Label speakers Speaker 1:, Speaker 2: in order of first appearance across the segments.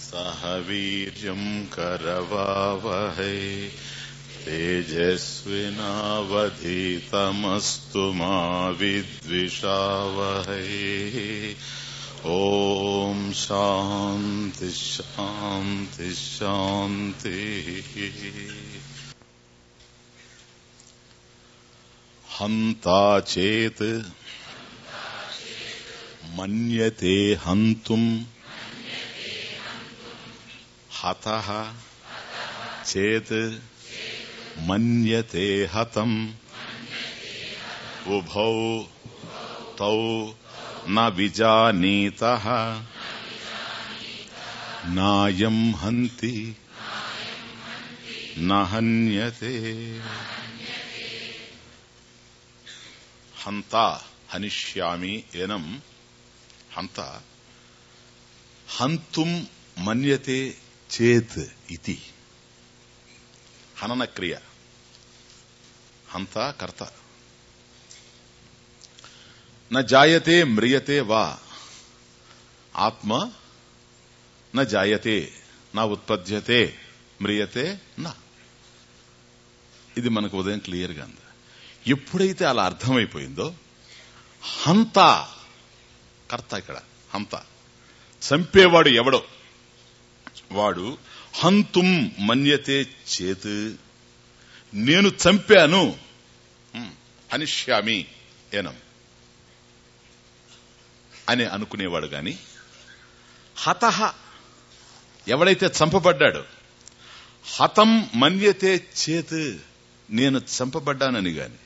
Speaker 1: सह वीर्यम् करवावहै तेजस्विनावधीतमस्तु मा विद्विषावहै ॐ शान्ति शान्ति शान्तिः हन्ता चेत् मन्यते हन्तुम् हतः चेत् मन्यते हतम् उभौ तौ न विजानीतः नायम् हन्ति न हन्यते హంత హనిష్యామి ఏనం హంత హంతుం మన్యతే చేత్ ఇది హనన క్రియ హంత కర్త న జాయతే మ్రియతే వా ఆత్మ న జాయతే నా ఉత్పద్యతే మ్రియతే నా ఇది మనకు ఉదయం క్లియర్గా ఉంది ఎప్పుడైతే అలా అర్థమైపోయిందో హంత కర్త ఇక్కడ హంత చంపేవాడు ఎవడో వాడు హంతుం మన్యతే చేత్ నేను చంపాను అనిష్యామి ఏనం అని అనుకునేవాడు గాని హతహ ఎవడైతే చంపబడ్డాడు హతం మన్యతే చేత్ నేను చంపబడ్డానని గాని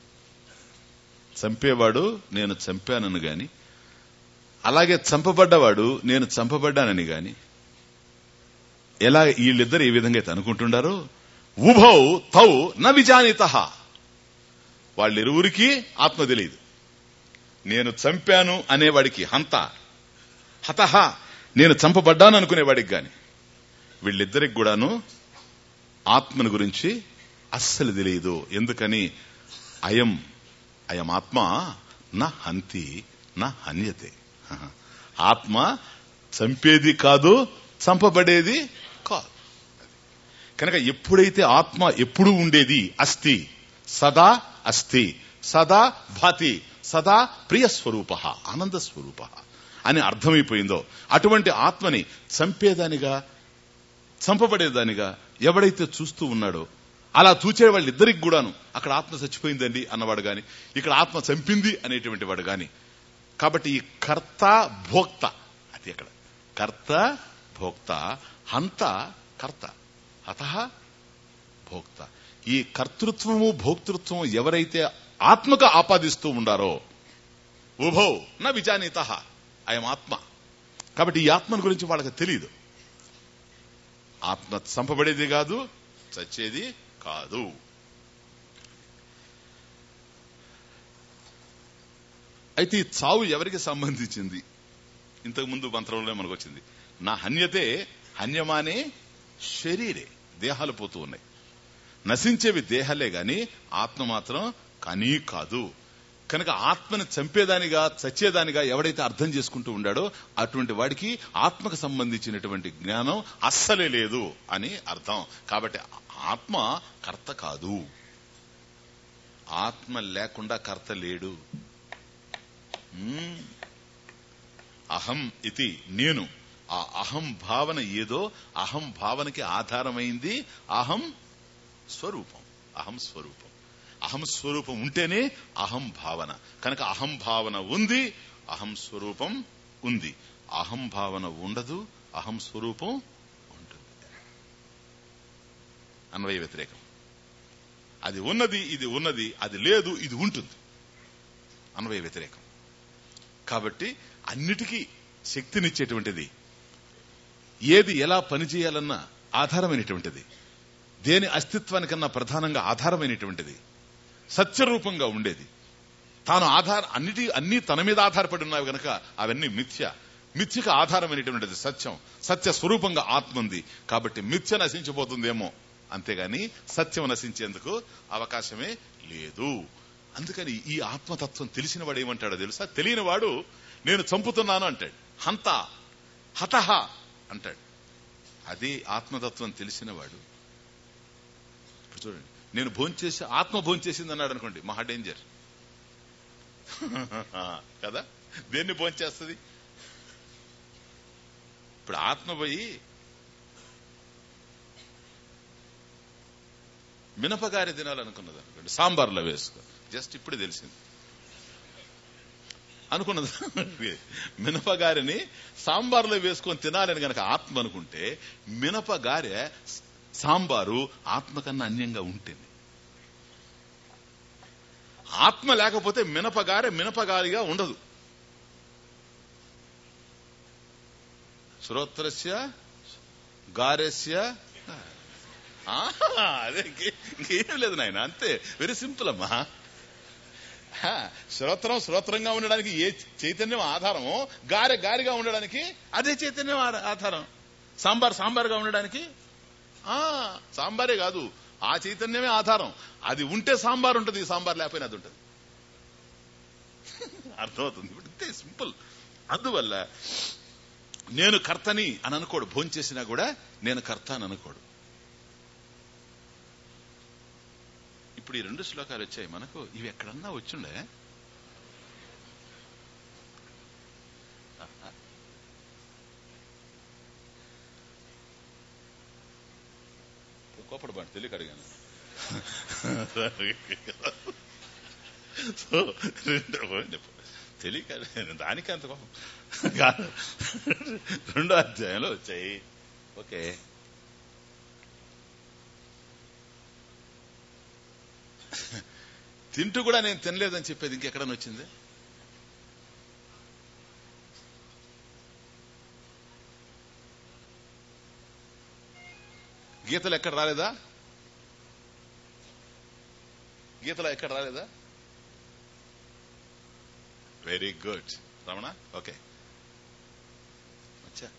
Speaker 1: చంపేవాడు నేను చంపానని గాని అలాగే చంపబడ్డవాడు నేను చంపబడ్డానని గాని ఎలా వీళ్ళిద్దరు ఏ విధంగా అయితే అనుకుంటుండారో ఉభౌ తౌ న విజానిత వాళ్ళిరువురికి ఆత్మ తెలియదు నేను చంపాను అనేవాడికి హంత హతహ నేను చంపబడ్డాను అనుకునేవాడికి గాని వీళ్ళిద్దరికి కూడాను ఆత్మను గురించి అస్సలు తెలియదు ఎందుకని అయం అయం ఆత్మ నా హంతి నా హన్యతే ఆత్మ చంపేది కాదు చంపబడేది కాదు కనుక ఎప్పుడైతే ఆత్మ ఎప్పుడు ఉండేది అస్థి సదా అస్థి సదా భాతి సదా ప్రియ స్వరూప ఆనంద స్వరూప అని అర్థమైపోయిందో అటువంటి ఆత్మని చంపేదానిగా చంపబడేదానిగా ఎవడైతే చూస్తూ ఉన్నాడో అలా చూచే వాళ్ళిద్దరికి కూడాను అక్కడ ఆత్మ చచ్చిపోయిందండి అన్నవాడు గాని ఇక్కడ ఆత్మ చంపింది అనేటువంటి వాడు గాని కాబట్టి ఈ కర్త భోక్త అది అక్కడ కర్త భోక్త హంత కర్త అత భోక్త ఈ కర్తృత్వము భోక్తృత్వము ఎవరైతే ఆత్మకు ఆపాదిస్తూ ఉండారో ఉభో నా విజానీత అయం ఆత్మ కాబట్టి ఈ ఆత్మను గురించి వాళ్ళకి తెలియదు ఆత్మ చంపబడేది కాదు చచ్చేది కాదు అయితే ఈ చావు ఎవరికి సంబంధించింది ఇంతకు ముందు మంత్రంలో మనకు వచ్చింది నా హన్యతే హన్యమానే శరీరే దేహాలు పోతూ ఉన్నాయి నశించేవి దేహాలే గాని ఆత్మ మాత్రం కానీ కాదు కనుక ఆత్మని చంపేదానిగా చచ్చేదానిగా ఎవడైతే అర్థం చేసుకుంటూ ఉండాడో అటువంటి వాడికి ఆత్మకు సంబంధించినటువంటి జ్ఞానం అస్సలే లేదు అని అర్థం కాబట్టి ఆత్మ కర్త కాదు ఆత్మ లేకుండా కర్త లేడు అహం ఇది నేను ఆ అహం భావన ఏదో అహం భావనకి ఆధారమైంది అహం స్వరూపం అహం స్వరూపం అహం స్వరూపం ఉంటేనే అహం భావన కనుక అహం భావన ఉంది అహం స్వరూపం ఉంది అహం భావన ఉండదు అహం స్వరూపం ఉంటుంది అన్వయ వ్యతిరేకం అది ఉన్నది ఇది ఉన్నది అది లేదు ఇది ఉంటుంది అన్వయ వ్యతిరేకం కాబట్టి అన్నిటికీ శక్తినిచ్చేటువంటిది ఏది ఎలా పనిచేయాలన్న ఆధారమైనటువంటిది దేని అస్తిత్వానికన్నా ప్రధానంగా ఆధారమైనటువంటిది సత్యరూపంగా ఉండేది తాను ఆధార అన్నిటి అన్ని తన మీద ఆధారపడి ఉన్నాయి గనక అవన్నీ మిథ్య మిథ్యకు ఆధారమైనటువంటిది సత్యం సత్య స్వరూపంగా ఆత్మ ఉంది కాబట్టి మిథ్య నశించిపోతుందేమో అంతేగాని సత్యం నశించేందుకు అవకాశమే లేదు అందుకని ఈ ఆత్మతత్వం తెలిసిన వాడు ఏమంటాడో తెలుసా తెలియని వాడు నేను చంపుతున్నాను అంటాడు హంత హతహ అంటాడు అదే ఆత్మతత్వం తెలిసినవాడు ఇప్పుడు చూడండి నేను భోంచేసి ఆత్మ భోంచేసింది అన్నాడు అనుకోండి మహా డేంజర్ కదా దేన్ని భోంచేస్తుంది ఇప్పుడు ఆత్మ పోయి మినపగారి తినాలనుకున్నది అనుకోండి సాంబార్లో వేసుకో జస్ట్ ఇప్పుడు తెలిసింది అనుకున్నది మినపగారిని సాంబార్లో వేసుకొని తినాలని గనక ఆత్మ అనుకుంటే మినపగారె సాంబారు ఆత్మ కన్నా అన్యంగా ఉంటుంది ఆత్మ లేకపోతే మినపగారె మినపగారిగా ఉండదు శ్రోత్రస్య గారెస్య ఆహా, అదే ఇంకే- ఇంకేం లేదు నాయన అంతే వెరీ సింపుల్ అమ్మా హా, శ్రోత్రం శ్రోత్రంగా ఉండడానికి ఏ చైతన్యం ఆధారమో గారె గారిగా ఉండడానికి అదే చైతన్యం ఆ- ఆధారం సాంబార్ సాంబార్గా ఉండడానికి ఆ సాంబారే కాదు ఆ చైతన్యమే ఆధారం అది ఉంటే సాంబార్ ఉంటుంది సాంబార్ లేకపోయినా అది ఉంటుంది అర్థమవుతుంది ఇప్పుడు ఇంతే సింపుల్ అందువల్ల నేను కర్తని అని అనుకోడు భోంచేసినా కూడా నేను కర్త అని అనుకోడు ఇప్పుడు ఈ రెండు శ్లోకాలు వచ్చాయి మనకు ఇవి ఎక్కడన్నా వచ్చుండే కోపడబాటు తెలియక అడిగాను సో రెండు తెలియక అడిగాను. దానికి అంత కోపం కాదు. రెండో అధ్యాయంలో వచ్చాయి ఓకే తింటూ కూడా నేను తినలేదని చెప్పేది ఇంకెక్కడన్నా వచ్చింది గీతలు ఎక్కడ రాలేదా గీతలో ఎక్కడ రాలేదా వెరీ గుడ్ రమణ ఓకే అచ్చా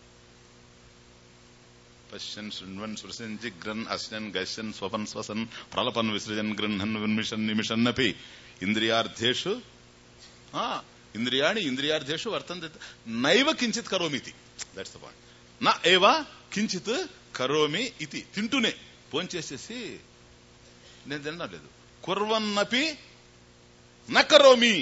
Speaker 1: పశ్యన్ శృణ్వన్ సృశన్ జిగ్రన్ అశ్యన్ గశ్యన్ స్వపన్ స్వసన్ ప్రలపన్ విసృజన్ గృహన్ విన్మిషన్ నిమిషన్నపి ఇంద్రియార్థేషు ఆ, ఇంద్రియాణి ఇంద్రియార్థేషు వర్తంతే నైవ కించిత్ కరోమితి దట్స్ ద పాయింట్ నా ఏవ కించిత్ కరోమి ఇది తింటూనే భోంచేసేసి నేను తినలేదు కుర్వన్నపి నకరోమి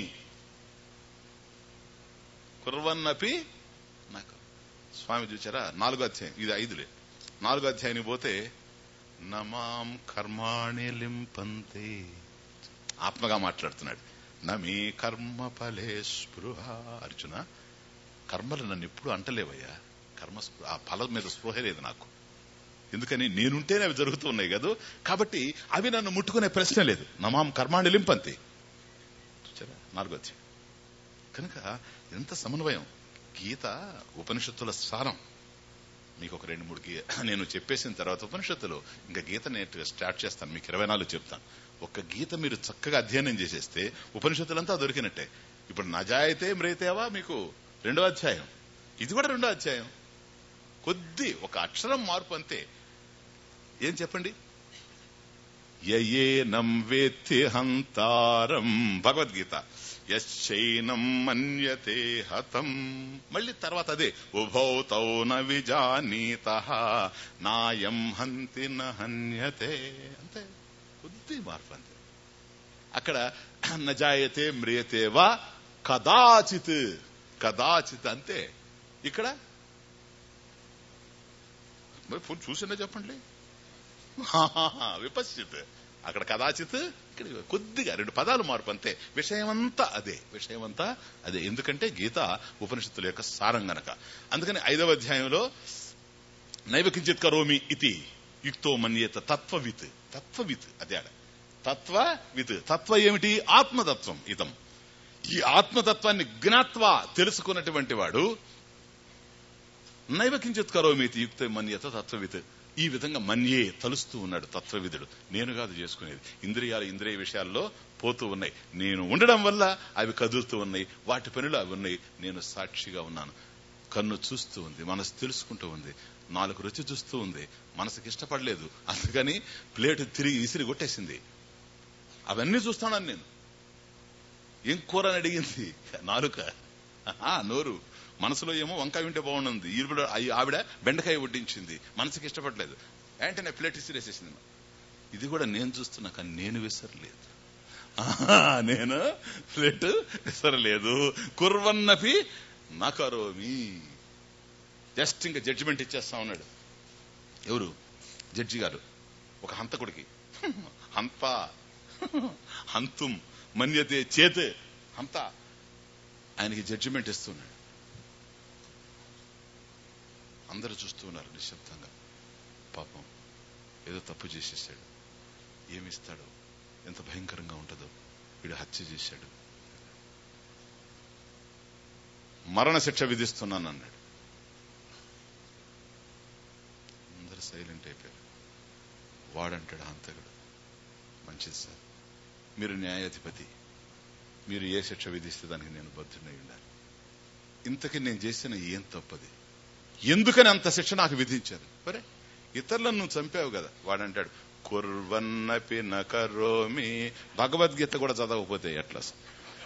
Speaker 1: కుర్వన్నపి నక స్వామి చూచారా నాలుగో అధ్యాయం ఇది ఐదులే నాలుగో అధ్యాయానికి పోతే నమాం కర్మాణి లింపంతే ఆత్మగా మాట్లాడుతున్నాడు నమీ కర్మ ఫలే స్పృహ అర్జున కర్మలు నన్ను ఎప్పుడు అంటలేవయ్యా కర్మ స్పృహ ఆ ఫలం మీద స్పృహ లేదు నాకు ఎందుకని నేనుంటేనే అవి జరుగుతూ ఉన్నాయి కదా కాబట్టి అవి నన్ను ముట్టుకునే ప్రశ్న లేదు నమాం కర్మాణి లింపంతే చూచారా నాలుగో అధ్యాయం కనుక ఎంత సమన్వయం గీత ఉపనిషత్తుల సారం మీకు ఒక రెండు మూడు గీ- నేను చెప్పేసిన తర్వాత ఉపనిషత్తులు ఇంకా గీత నేను స్టార్ట్ చేస్తాను మీకు ఇరవై నాలుగు చెప్తాను ఒక్క గీత మీరు చక్కగా అధ్యయనం చేసేస్తే ఉపనిషత్తులంతా దొరికినట్టే ఇప్పుడు నజాయితే మ్రేతేవా మీకు రెండో అధ్యాయం ఇది కూడా రెండో అధ్యాయం కొద్ది ఒక అక్షరం మార్పు అంతే ఏం చెప్పండి యయేనం వేత్తి హంతారం భగవద్గీత యశ్చైనం మన్యతే హతం మళ్ళీ తర్వాత అదే ఉభౌతౌ న విజానీత నాయం హంతి న హన్యతే అంతే కొద్ది మార్పు అంతే అక్కడ నజాయతే మ్రియతే వా కదాచిత్ కదాచిత్ అంతే ఇక్కడ మరి ఫుల్ చూసిండే చెప్పండి విపశ్చిత్ అక్కడ కదాచిత్ ఇక్కడ కొద్దిగా రెండు పదాలు మార్పు అంతే విషయమంతా అదే విషయమంతా అదే ఎందుకంటే గీత ఉపనిషత్తుల యొక్క సారం గనక అందుకని ఐదవ అధ్యాయంలో నైవ కించిత్ కరోమి ఇది యుక్తో మన్యేత తత్వవిత్ తత్వవిత్ అదే ఆడ తత్వవిత్ తత్వ ఏమిటి ఆత్మతత్వం ఇదం ఈ ఆత్మతత్వాన్ని జ్ఞాత్వా తెలుసుకున్నటువంటి వాడు నైవ కించిత్ కరోమీతి యుక్త మన్యత తత్వవిత్ ఈ విధంగా మన్యే తలుస్తూ ఉన్నాడు తత్వవిధుడు నేను కాదు చేసుకునేది ఇంద్రియాలు ఇంద్రియ విషయాల్లో పోతూ ఉన్నాయి నేను ఉండడం వల్ల అవి కదులుతూ ఉన్నాయి వాటి పనులు అవి ఉన్నాయి నేను సాక్షిగా ఉన్నాను కన్ను చూస్తూ ఉంది మనసు తెలుసుకుంటూ ఉంది నాలుగు రుచి చూస్తూ ఉంది మనసుకి ఇష్టపడలేదు అందుకని ప్లేట్ తిరిగి ఇసిరి కొట్టేసింది అవన్నీ చూస్తానని నేను ఏం కూర అని అడిగింది నాలుక ఆ నోరు మనసులో ఏమో వంకాయ ఉంటే బాగుంది ఈవిడ అయ్యి- ఆవిడ బెండకాయ వడ్డించింది మనసుకి ఇష్టపడలేదు వెంటనే ప్లేట్ ఇసిరేసేసింది ఇది కూడా నేను చూస్తున్నా కానీ నేను విసరలేదు ఆహా, నేను ప్లేట్ విసరలేదు కుర్వన్నపి నకరోమి జస్ట్ ఇంకా జడ్జిమెంట్ ఇచ్చేస్తా ఉన్నాడు ఎవరు జడ్జి గారు ఒక హంతకుడికి హంత హంతుం మన్యతే చేతే హంత ఆయనకి జడ్జిమెంట్ ఇస్తున్నాడు అందరూ చూస్తూ ఉన్నారు నిశ్శబ్దంగా పాపం ఏదో తప్పు చేసేసాడు ఏమిస్తాడో ఎంత భయంకరంగా ఉంటుందో వీడు హత్య చేశాడు మరణ శిక్ష విధిస్తున్నాను అన్నాడు అందరూ సైలెంట్ అయిపోయారు వాడంటాడు హంతకుడు మంచిది సార్ మీరు న్యాయాధిపతి మీరు ఏ శిక్ష విధిస్తే దానికి నేను బద్ధుడై ఉండాలి ఇంతకీ నేను చేసిన ఏం తప్పది ఎందుకని అంత శిక్ష నాకు విధించారు సరే ఇతరులను నువ్వు చంపావు కదా వాడంటాడు కుర్వన్నపి నకరోమి భగవద్గీత కూడా చదవకపోతే ఎట్లా సార్?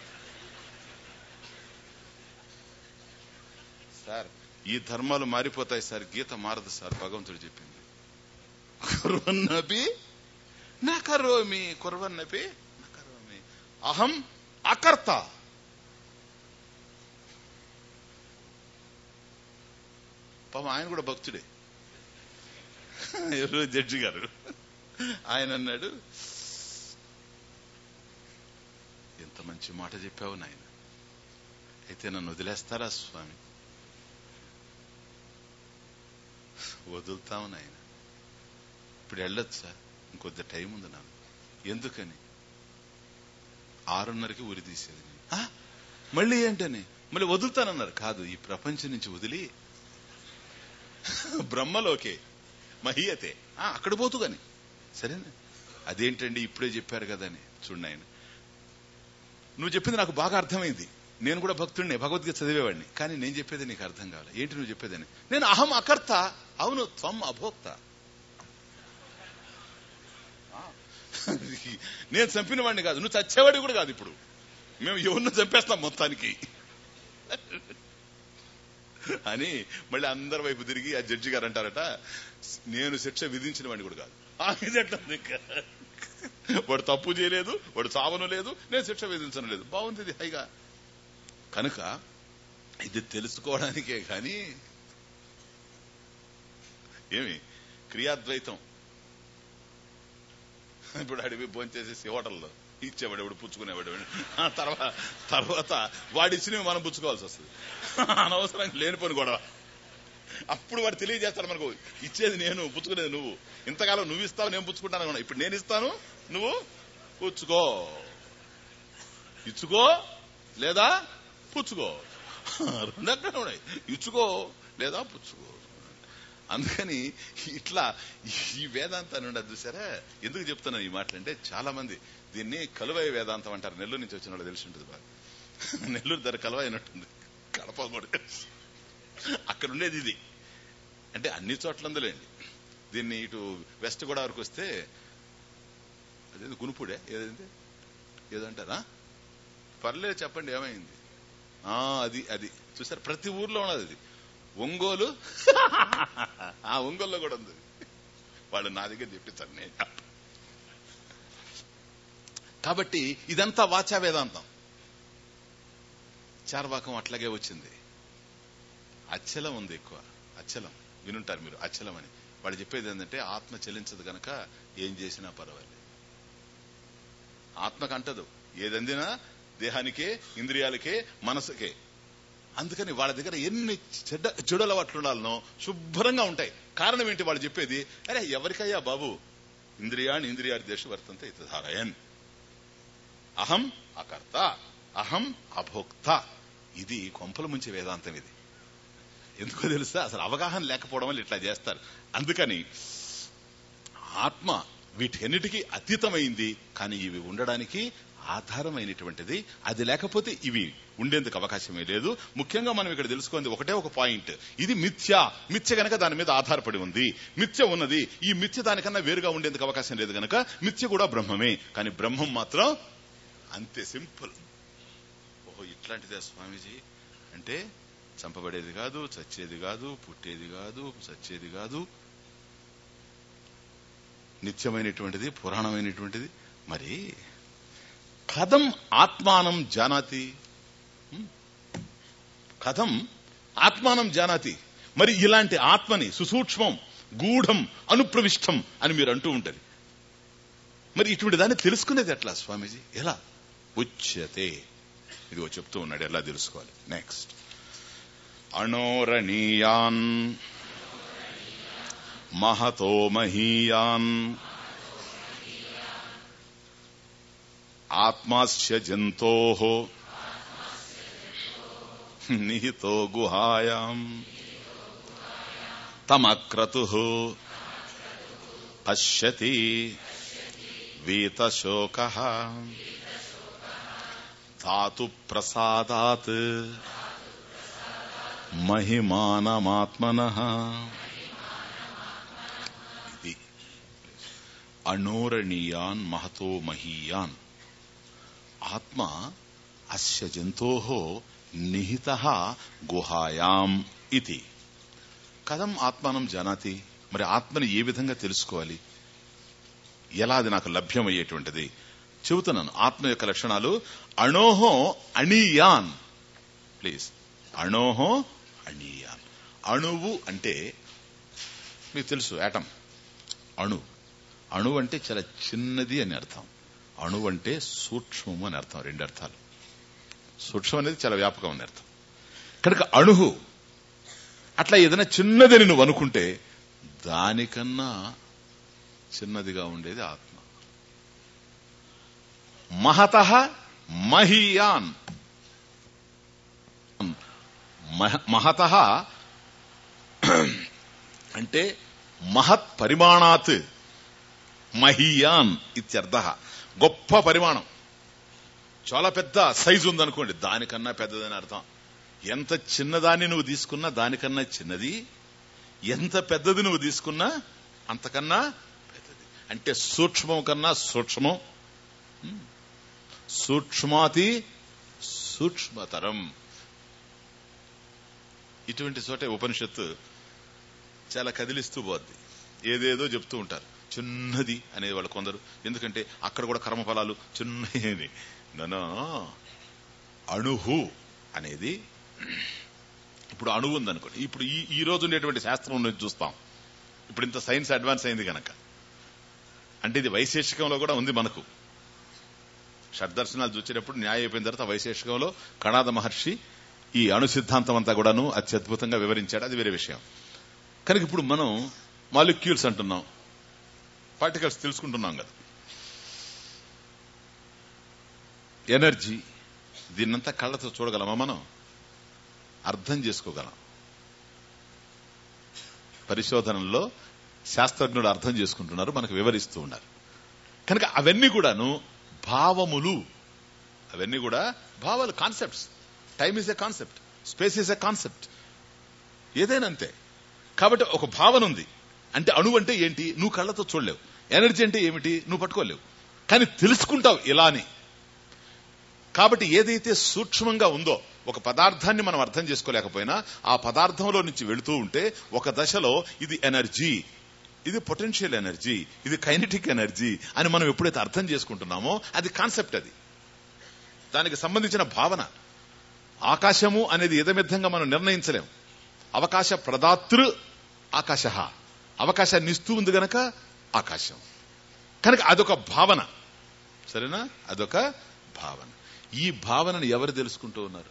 Speaker 1: సార్ ఈ ధర్మాలు మారిపోతాయి సార్ గీత మారదు సార్ భగవంతుడు చెప్పింది కుర్వన్నపి నకరోమి కుర్వన్నపి నకరోమి అహం అకర్త పాపం ఆయన కూడా భక్తుడే ఎవరు జడ్జి గారు ఆయన అన్నాడు ఎంత మంచి మాట చెప్పావు నాయన అయితే నన్ను వదిలేస్తారా స్వామి వదులుతాము నాయన ఇప్పుడు వెళ్ళొచ్చు సార్ ఇంకొద్ది టైం ఉంది నాకు ఎందుకని ఆరున్నరకి ఉరి తీసేది నేను. "ఆ? మళ్ళీ ఏంటని మళ్ళీ వదులుతానన్నారు కాదు ఈ ప్రపంచం నుంచి వదిలి బ్రహ్మలోకే మహీయతే ఆ, అక్కడ పోతూ గాని సరేనా అదేంటండి ఇప్పుడే చెప్పారు కదా అని చూడండి ఆయన నువ్వు చెప్పింది నాకు బాగా అర్థమైంది నేను కూడా భక్తుడిని భగవద్గీత చదివేవాడిని కానీ నేను చెప్పేది నీకు అర్థం కావాలి ఏంటి నువ్వు చెప్పేదని నేను అహం అకర్త అవును త్వం అభోక్త ఆ, నేను చంపిన వాడిని కాదు నువ్వు చచ్చేవాడి కూడా కాదు ఇప్పుడు మేము ఎవరిని చంపేస్తాం మొత్తానికి అని మళ్ళీ అందరి వైపు తిరిగి ఆ జడ్జి గారు అంటారట నేను శిక్ష విధించిన వాడిని కూడా కాదు ఆమె ఎట్లుంది ఇంకా? వాడు తప్పు చేయలేదు వాడు చావను లేదు నేను శిక్ష విధించను లేదు బాగుంది ఇది హైగా కనుక ఇది తెలుసుకోవడానికే కానీ ఏమి క్రియాద్వైతం ఇప్పుడు అడిగి భోంచేసేసి హోటల్లో ఇచ్చేవాడు ఎవడు పుచ్చుకునేవాడు ఎవడు. ఆ తర్వాత తర్వాత వాడి ఇచ్చినవి మనం పుచ్చుకోవాల్సి వస్తుంది అనవసరంగా లేనిపోని గొడవ అప్పుడు వాడు తెలియజేస్తాడు మనకు ఇచ్చేది నేను పుచ్చుకునేది నువ్వు ఇంతకాలం నువ్వు ఇస్తావు నేను పుచ్చుకుంటాను అనుకున్నా. ఇప్పుడు నేను ఇస్తాను నువ్వు పుచ్చుకో ఇచ్చుకో లేదా పుచ్చుకో రెండక్కడ ఉన్నాయి ఇచ్చుకో లేదా పుచ్చుకో అందుకని ఇట్లా ఈ వేదాంతాన్ని ఉండదు చూసారా ఎందుకు చెప్తున్నాను ఈ మాటలు అంటే చాలా మంది దీన్ని కలువై వేదాంతం అంటారు నెల్లూరు నుంచి వచ్చిన వాళ్ళు తెలిసి ఉంటుంది బాగా నెల్లూరు ధర కలువ అయినట్టుంది కడప కూడా అక్కడ ఉండేది ఇది అంటే అన్ని చోట్ల ఉందిలేండి దీన్ని ఇటు వెస్ట్ గోదావరికి వస్తే అదేంటి గునుపుడే ఏదైంది ఏదంటారా పర్లేదు చెప్పండి ఏమైంది ఆ అది అది చూసారు ప్రతి ఊర్లో ఉన్నది అది ఒంగోలు ఆ ఒంగోలులో కూడా ఉంది వాళ్ళు నా దగ్గర తెప్పించారు నేను చెప్పను. కాబట్టి ఇదంతా వాచా వేదాంతం చార్వాకం అట్లాగే వచ్చింది అచ్చలం ఉంది ఎక్కువ అచ్చలం వినుంటారు మీరు అచ్చలం అని వాడు చెప్పేది ఏంటంటే ఆత్మ చెల్లించదు గనక ఏం చేసినా పర్వాలేదు ఆత్మకు అంటదు ఏదందినా దేహానికే ఇంద్రియాలకే మనసుకే అందుకని వాళ్ళ దగ్గర ఎన్ని చెడ్డ చెడు అలవాట్లు ఉండాలనో శుభ్రంగా ఉంటాయి కారణం ఏంటి వాళ్ళు చెప్పేది అరే ఎవరికయ్యా బాబు ఇంద్రియాణి ఇంద్రియాడి దేశ వర్తంతే ఇతధారయన్ అహం అకర్త అహం అభోక్త ఇది కొంపల ముంచే వేదాంతం ఇది ఎందుకో తెలుసా అసలు అవగాహన లేకపోవడం వల్ల ఇట్లా చేస్తారు అందుకని ఆత్మ వీటన్నిటికీ అతీతమైంది కానీ ఇవి ఉండడానికి ఆధారమైనటువంటిది అది లేకపోతే ఇవి ఉండేందుకు అవకాశమే లేదు ముఖ్యంగా మనం ఇక్కడ తెలుసుకుంది ఒకటే ఒక పాయింట్ ఇది మిథ్య మిథ్య గనక దాని మీద ఆధారపడి ఉంది మిథ్య ఉన్నది ఈ మిథ్య దానికన్నా వేరుగా ఉండేందుకు అవకాశం లేదు గనక మిథ్య కూడా బ్రహ్మమే కానీ బ్రహ్మం మాత్రం అంతే సింపుల్ ఓహో ఇట్లాంటిదే స్వామీజీ అంటే చంపబడేది కాదు చచ్చేది కాదు పుట్టేది కాదు చచ్చేది కాదు నిత్యమైనటువంటిది పురాణమైనటువంటిది మరి కథం ఆత్మానం జానాతి హ్మ్? కథం ఆత్మానం జానాతి మరి ఇలాంటి ఆత్మని సుసూక్ష్మం గూఢం అనుప్రవిష్టం అని మీరు అంటూ ఉంటది మరి ఇటువంటి దాన్ని తెలుసుకునేది ఎట్లా స్వామీజీ ఎలా ఉచ్యతే ఇదిగో చెప్తూ ఉన్నాడు ఎలా తెలుసుకోవాలి నెక్స్ట్ అణోరణీయాన్ మహతో మహీయాన్ ఆత్మాస్య జంతో నిహితో గుహాయాం తమక్రతు పశ్యతి వీతశోక ధాతు ప్రసాదాత్ మహిమానమాత్మన ఇది అణోరణీయాన్ మహతో మహీయాన్ ఆత్మ అస్య జంతో నిహిత గుహాయాం ఇది కథం ఆత్మానం జానాతి మరి ఆత్మని ఏ విధంగా తెలుసుకోవాలి ఎలా అది నాకు లభ్యమయ్యేటువంటిది చెబుతున్నాను ఆత్మ యొక్క లక్షణాలు అణోహో అణీయాన్ ప్లీజ్ అణోహో అణీయాన్ అణువు అంటే మీకు తెలుసు యాటం అణు అణు అంటే చాలా చిన్నది అని అర్థం అణు అంటే సూక్ష్మము అని అర్థం రెండు అర్థాలు సూక్ష్మం అనేది చాలా వ్యాపకం అని అర్థం కనుక అణుహు అట్లా ఏదైనా చిన్నదని నువ్వు అనుకుంటే దానికన్నా చిన్నదిగా ఉండేది ఆత్మ మహత మహీయాన్ మహత అంటే మహత్ పరిమాణాత్ మహీయాన్ ఇత్యర్థ గొప్ప పరిమాణం చాలా పెద్ద సైజు ఉందనుకోండి దానికన్నా పెద్దదని అర్థం ఎంత చిన్నదాన్ని నువ్వు తీసుకున్నా దానికన్నా చిన్నది ఎంత పెద్దది నువ్వు తీసుకున్నా అంతకన్నా పెద్దది అంటే సూక్ష్మం కన్నా సూక్ష్మం సూక్ష్మాతి సూక్ష్మతరం ఇటువంటి చోటే ఉపనిషత్తు చాలా కదిలిస్తూ పోద్ది ఏదేదో చెప్తూ ఉంటారు చిన్నది అనేది వాళ్ళు కొందరు ఎందుకంటే అక్కడ కూడా కర్మఫలాలు చిన్నది నన్ను అణుహు అనేది ఇప్పుడు అణువు ఉందనుకోండి ఇప్పుడు ఈ ఈ రోజు ఉండేటువంటి శాస్త్రం నుంచి చూస్తాం ఇప్పుడు ఇంత సైన్స్ అడ్వాన్స్ అయింది గనక అంటే ఇది వైశేషికంలో కూడా ఉంది మనకు షడ్దర్శనాలు చూసేటప్పుడు న్యాయ అయిపోయిన తర్వాత వైశేషికంలో కణాద మహర్షి ఈ అణు సిద్ధాంతం అంతా కూడాను అత్యద్భుతంగా వివరించాడు అది వేరే విషయం కనుక ఇప్పుడు మనం మాలిక్యూల్స్ అంటున్నాం పార్టికల్స్ తెలుసుకుంటున్నాం కదా ఎనర్జీ దీన్నంతా కళ్ళతో చూడగలమా మనం అర్థం చేసుకోగలం పరిశోధనల్లో శాస్త్రజ్ఞుడు అర్థం చేసుకుంటున్నారు మనకు వివరిస్తూ ఉన్నారు కనుక అవన్నీ కూడాను భావములు అవన్నీ కూడా భావాలు concepts time is a concept space is a concept ఏదైనా అంతే కాబట్టి ఒక భావన ఉంది అంటే అణువు అంటే ఏంటి నువ్వు కళ్ళతో చూడలేవు ఎనర్జీ అంటే ఏమిటి నువ్వు పట్టుకోలేవు కానీ తెలుసుకుంటావు ఇలా అని కాబట్టి ఏదైతే సూక్ష్మంగా ఉందో ఒక పదార్థాన్ని మనం అర్థం చేసుకోలేకపోయినా ఆ పదార్థంలో నుంచి వెళుతూ ఉంటే ఒక దశలో ఇది ఎనర్జీ ఇది పొటెన్షియల్ ఎనర్జీ ఇది కైనటిక్ ఎనర్జీ అని మనం ఎప్పుడైతే అర్థం చేసుకుంటున్నామో అది కాన్సెప్ట్ అది దానికి సంబంధించిన భావన ఆకాశము అనేది ఎదమిద్ధంగా మనం నిర్ణయించలేం అవకాశ ప్రదాతృ ఆకాశ అవకాశాన్ని ఇస్తూ ఉంది గనక ఆకాశం కనుక అదొక భావన సరేనా అదొక భావన ఈ భావనను ఎవరు తెలుసుకుంటూ ఉన్నారు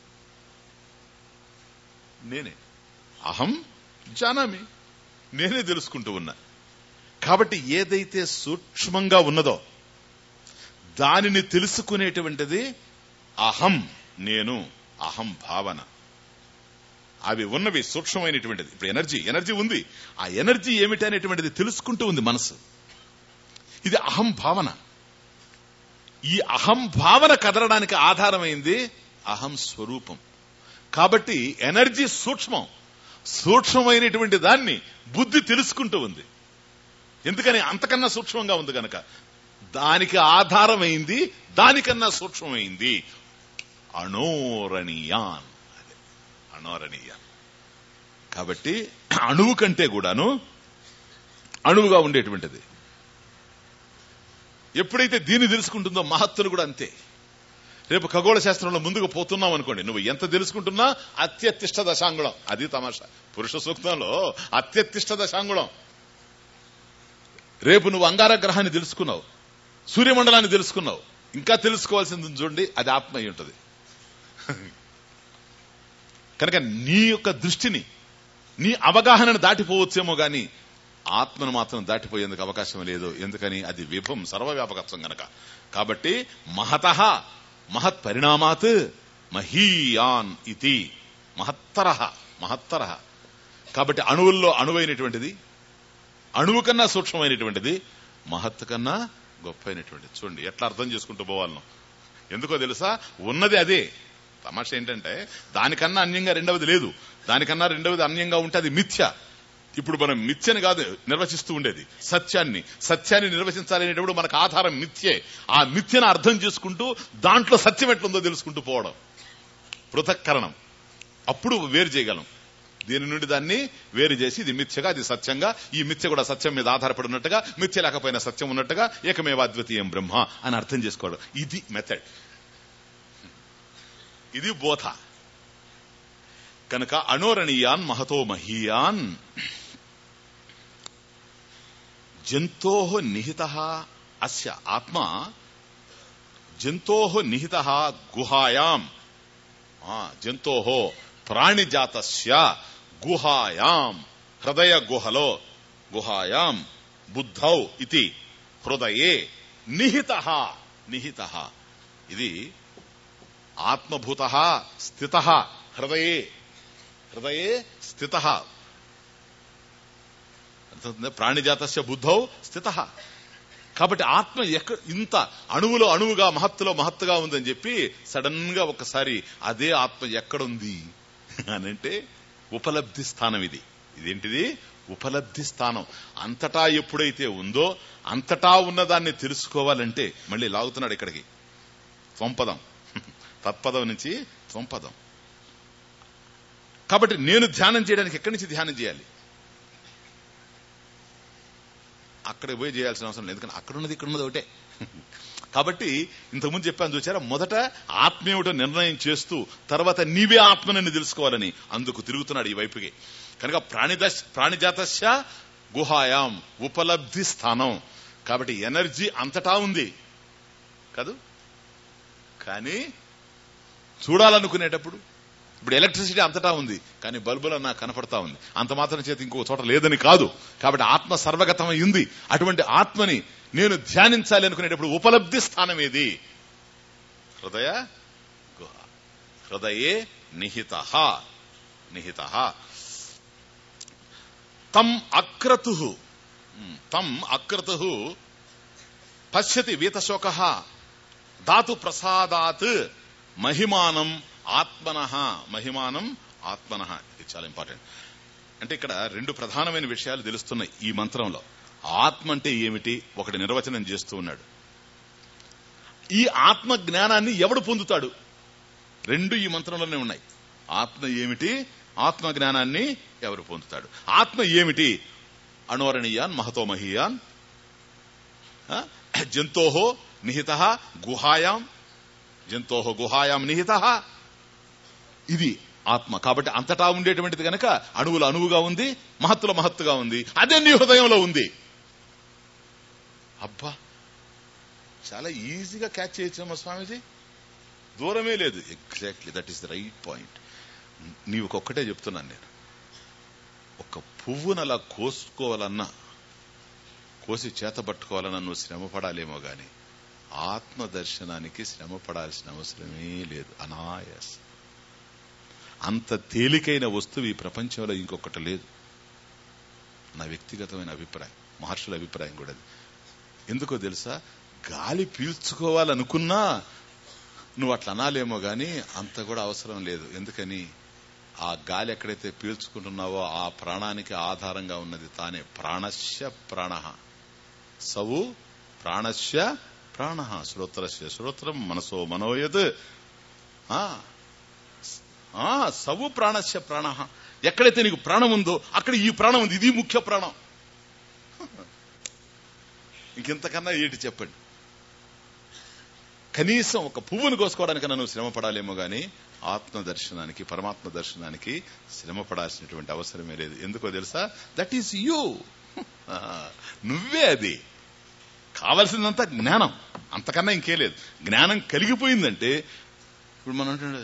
Speaker 1: నేనే అహం జానామి నేనే తెలుసుకుంటూ ఉన్నా కాబట్టి ఏదైతే సూక్ష్మంగా ఉన్నదో దానిని తెలుసుకునేటువంటిది అహం నేను అహం భావన అవి ఉన్నవి సూక్ష్మమైనటువంటిది ఇప్పుడు ఎనర్జీ ఎనర్జీ ఉంది ఆ ఎనర్జీ ఏమిటి అనేటువంటిది తెలుసుకుంటూ ఉంది మనసు ఇది అహం భావన ఈ అహం భావన కదలడానికి ఆధారమైంది అహం స్వరూపం కాబట్టి ఎనర్జీ సూక్ష్మం సూక్ష్మమైనటువంటి దాన్ని బుద్ధి తెలుసుకుంటూ ఉంది ఎందుకని అంతకన్నా సూక్ష్మంగా ఉంది గనక దానికి ఆధారమైంది దానికన్నా సూక్ష్మమైంది అణోరణీయాన్ అణోరణీయ కాబట్టి అణువు కంటే కూడాను అణువుగా ఉండేటువంటిది ఎప్పుడైతే దీన్ని తెలుసుకుంటుందో మహత్తులు కూడా అంతే రేపు ఖగోళ శాస్త్రంలో ముందుకు పోతున్నాం అనుకోండి నువ్వు ఎంత తెలుసుకుంటున్నా అత్యత్తిష్ట దశాంగుళం అది తమాషా పురుష సూక్తంలో అత్యత్తిష్ట దశాంగుళం రేపు నువ్వు అంగార గ్రహాన్ని తెలుసుకున్నావు సూర్యమండలాన్ని తెలుసుకున్నావు ఇంకా తెలుసుకోవాల్సింది ఉంది చూడండి అది ఆత్మ అయి ఉంటుంది కనుక నీ యొక్క దృష్టిని నీ అవగాహనను దాటిపోవచ్చేమో గాని ఆత్మను మాత్రం దాటిపోయేందుకు అవకాశం లేదు ఎందుకని అది విభం సర్వవ్యాపకత్వం గనక కాబట్టి మహత మహత్ పరిణామాత్ మహీయాన్ ఇది మహత్తర మహత్తర కాబట్టి అణువుల్లో అణువైనటువంటిది అణువు కన్నా సూక్ష్మమైనటువంటిది మహత్ కన్నా గొప్పైనటువంటిది చూడండి ఎట్లా అర్థం చేసుకుంటూ పోవాలను ఎందుకో తెలుసా ఉన్నది అదే తమాష ఏంటంటే దానికన్నా అన్యంగా రెండవది లేదు దానికన్నా రెండవది అన్యంగా ఉంటే అది మిథ్య ఇప్పుడు మనం మిథ్యని కాదు నిర్వచిస్తూ ఉండేది సత్యాన్ని సత్యాన్ని నిర్వచించాలనేటప్పుడు మనకు ఆధారం మిథ్యే ఆ మిథ్యను అర్థం చేసుకుంటూ దాంట్లో సత్యం ఎట్లుందో తెలుసుకుంటూ పోవడం పృథక్కరణం అప్పుడు వేరు చేయగలం దీని నుండి దాన్ని వేరు చేసి ఇది మిథ్యగా ఇది సత్యంగా ఈ మిథ్య కూడా సత్యం మీద ఆధారపడి ఉన్నట్టుగా మిథ్య లేకపోయినా సత్యం ఉన్నట్టుగా ఏకమేవ అద్వితీయం బ్రహ్మ అని అర్థం చేసుకోవడం ఇది మెథడ్ ఇది బోధ కనుక అణోరణీయాన్ మహతో మహీయాన్ జంతో నిహిత అస్య ఆత్మ జంతో నిహిత గుహాయాం జంతో ప్రాణిజాతస్య గుహాయాం హృదయ గుహలో గుహాయాం బుద్ధౌ ఇది హృదయే నిహిత నిహిత ఇది ఆత్మభూత స్థిత హృదయే హృదయే స్థిత ప్రాణిజాతస్య బుద్ధౌ స్థిత కాబట్టి ఆత్మ ఎక్కడ ఇంత అణువులో అణువుగా మహత్తులో మహత్తుగా ఉందని చెప్పి సడన్ గా ఒకసారి అదే ఆత్మ ఎక్కడుంది అని అంటే ఉపలబ్ధి స్థానం ఇది ఇదేంటిది ఉపలబ్ధి స్థానం అంతటా ఎప్పుడైతే ఉందో అంతటా ఉన్నదాన్ని తెలుసుకోవాలంటే మళ్ళీ లాగుతున్నాడు ఇక్కడికి త్వంపదం తత్పదం నుంచి త్వంపదం కాబట్టి నేను ధ్యానం చేయడానికి ఎక్కడి నుంచి ధ్యానం చేయాలి అక్కడికి పోయి చేయాల్సిన అవసరం లేదు ఎందుకంటే అక్కడ ఉన్నది ఇక్కడ ఉన్నది ఒకటే కాబట్టి ఇంతకుముందు చెప్పాను చూసారా మొదట ఆత్మేమిటో నిర్ణయం చేస్తూ తర్వాత నీవే ఆత్మనని తెలుసుకోవాలని అందుకు తిరుగుతున్నాడు ఈ వైపుకి కనుక ప్రాణిదశ ప్రాణిజాతస్య గుహాయాం ఉపలబ్ధి స్థానం కాబట్టి ఎనర్జీ అంతటా ఉంది కాదు కానీ చూడాలనుకునేటప్పుడు ఇప్పుడు ఎలక్ట్రిసిటీ అంతటా ఉంది కానీ బల్బులో నాకు కనపడతా ఉంది అంత మాత్రం చేతి ఇంకో చోట లేదని కాదు కాబట్టి ఆత్మ సర్వగతమై ఉంది అటువంటి ఆత్మని నేను ధ్యానించాలి అనుకునేటప్పుడు ఉపలబ్ధి స్థానం ఏది హృదయ గుహ హృదయే నిహిత నిహిత తం అక్రతు తం అక్రతు పశ్యతి వీతశోక ధాతు ప్రసాదాత్ మహిమానం ఆత్మన మహిమానం ఆత్మన ఇది చాలా ఇంపార్టెంట్ అంటే ఇక్కడ రెండు ప్రధానమైన విషయాలు తెలుస్తున్నాయి ఈ మంత్రంలో ఆత్మ అంటే ఏమిటి ఒకటి నిర్వచనం చేస్తూ ఉన్నాడు ఈ ఆత్మ జ్ఞానాన్ని ఎవడు పొందుతాడు రెండు ఈ మంత్రంలోనే ఉన్నాయి ఆత్మ ఏమిటి ఆత్మ జ్ఞానాన్ని ఎవరు పొందుతాడు ఆత్మ ఏమిటి అణోరణీయాన్ మహతో మహీయాన్ జంతోహో నిహిత గుహాయాం జంతోహో గుహాయాం నిహిత ఇది ఆత్మ కాబట్టి అంతటా ఉండేటువంటిది గనక అణువులు అణువుగా ఉంది మహత్తుల మహత్తుగా ఉంది అదే నీ హృదయంలో ఉంది అబ్బా చాలా ఈజీగా క్యాచ్ చేయొచ్చమ్మా స్వామీజీ దూరమే లేదు exactly that is the right point నీవు ఒక్కటే చెప్తున్నాను నేను ఒక పువ్వును అలా కోసుకోవాలన్నా కోసి చేత పట్టుకోవాలన్నా నువ్వు శ్రమ పడాలేమో గాని ఆత్మ దర్శనానికి శ్రమ పడాల్సిన అవసరమే లేదు అనాయాస్ అంత తేలికైన వస్తువు ఈ ప్రపంచంలో ఇంకొకటి లేదు నా వ్యక్తిగతమైన అభిప్రాయం మహర్షుల అభిప్రాయం కూడా ఎందుకో తెలుసా గాలి పీల్చుకోవాలనుకున్నా నువ్వు అట్లా అనాలేమో గాని అంత కూడా అవసరం లేదు ఎందుకని ఆ గాలి ఎక్కడైతే పీల్చుకుంటున్నావో ఆ ప్రాణానికి ఆధారంగా ఉన్నది తానే ప్రాణస్య ప్రాణ సవు ప్రాణస్య ప్రాణ శ్రోత్రస్య శ్రోత్రం మనసో మనోయత్ ఆ సవు ప్రాణస్య ప్రాణ ఎక్కడైతే నీకు ప్రాణం ఉందో అక్కడ ఈ ప్రాణం ఉంది ఇది ముఖ్య ప్రాణం ఇంకెంతకన్నా ఏంటి చెప్పండి కనీసం ఒక పువ్వును కోసుకోవడానికన్నా నువ్వు శ్రమ పడాలేమో గాని ఆత్మ దర్శనానికి పరమాత్మ దర్శనానికి శ్రమ పడాల్సినటువంటి అవసరమే లేదు ఎందుకో తెలుసా దట్ ఈస్ యూ నువ్వే అది కావలసిందంతా జ్ఞానం అంతకన్నా ఇంకే లేదు జ్ఞానం కలిగిపోయిందంటే ఇప్పుడు మనం అంటుండే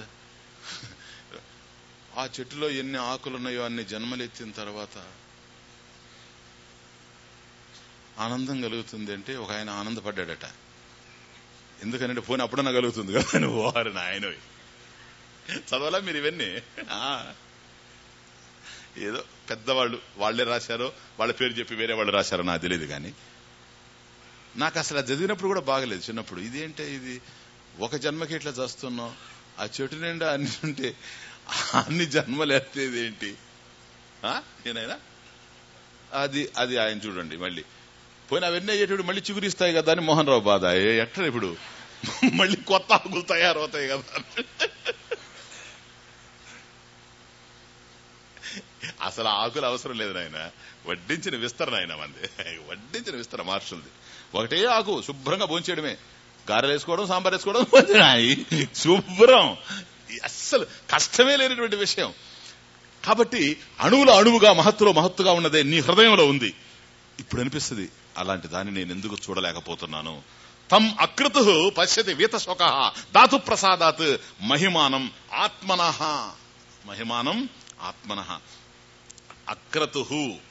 Speaker 1: ఆ చెట్టులో ఎన్ని ఆకులున్నాయో అన్ని జన్మలెత్తిన తర్వాత ఆనందం కలుగుతుంది అంటే ఒక ఆయన ఆనందపడ్డాడట ఎందుకంటే పోనీ అప్పుడన్నా కలుగుతుంది కదా నువ్వు వారు నాయన చదవాలా మీరు ఇవన్నీ ఆ. ఏదో పెద్దవాళ్ళు వాళ్లే రాశారో వాళ్ళ పేరు చెప్పి వేరే వాళ్ళు రాశారో నాకు తెలియదు కానీ నాకు అసలు అది చదివినప్పుడు కూడా బాగలేదు చిన్నప్పుడు ఇదేంటే ఇది ఒక జన్మకి ఇట్లా చేస్తున్నావు ఆ చెట్టు నిండా అన్ని ఉంటే అన్ని జన్మలు ఎత్తేది ఏంటి ఆ? నేనైనా అది అది ఆయన చూడండి మళ్ళీ పోయిన అవన్నీ అయ్యేటప్పుడు మళ్ళీ చిగురిస్తాయి కదా అని మోహన్ రావు బాధ ఏ ఎట్లా ఇప్పుడు మళ్ళీ కొత్త ఆకులు తయారవుతాయి కదా అసలు ఆ ఆకులు అవసరం లేదు నాయన వడ్డించిన విస్తరణ ఆయన మంది వడ్డించిన విస్తరణ మార్షల్ది ఒకటే ఆకు శుభ్రంగా భోంచేయడమే గారెలు వేసుకోవడం సాంబార్ వేసుకోవడం భోజనాయి. శుభ్రం అస్సలు కష్టమే లేనటువంటి విషయం కాబట్టి అణువుల అణువుగా మహత్తులో మహత్తుగా ఉన్నదే నీ హృదయంలో ఉంది ఇప్పుడు అనిపిస్తుంది అలాంటి దాన్ని నేను ఎందుకు చూడలేకపోతున్నాను తం అకృతు పశ్యతి వీత శోక ధాతు ప్రసాదాత్ మహిమానం ఆత్మన మహిమానం ఆత్మన అక్రతు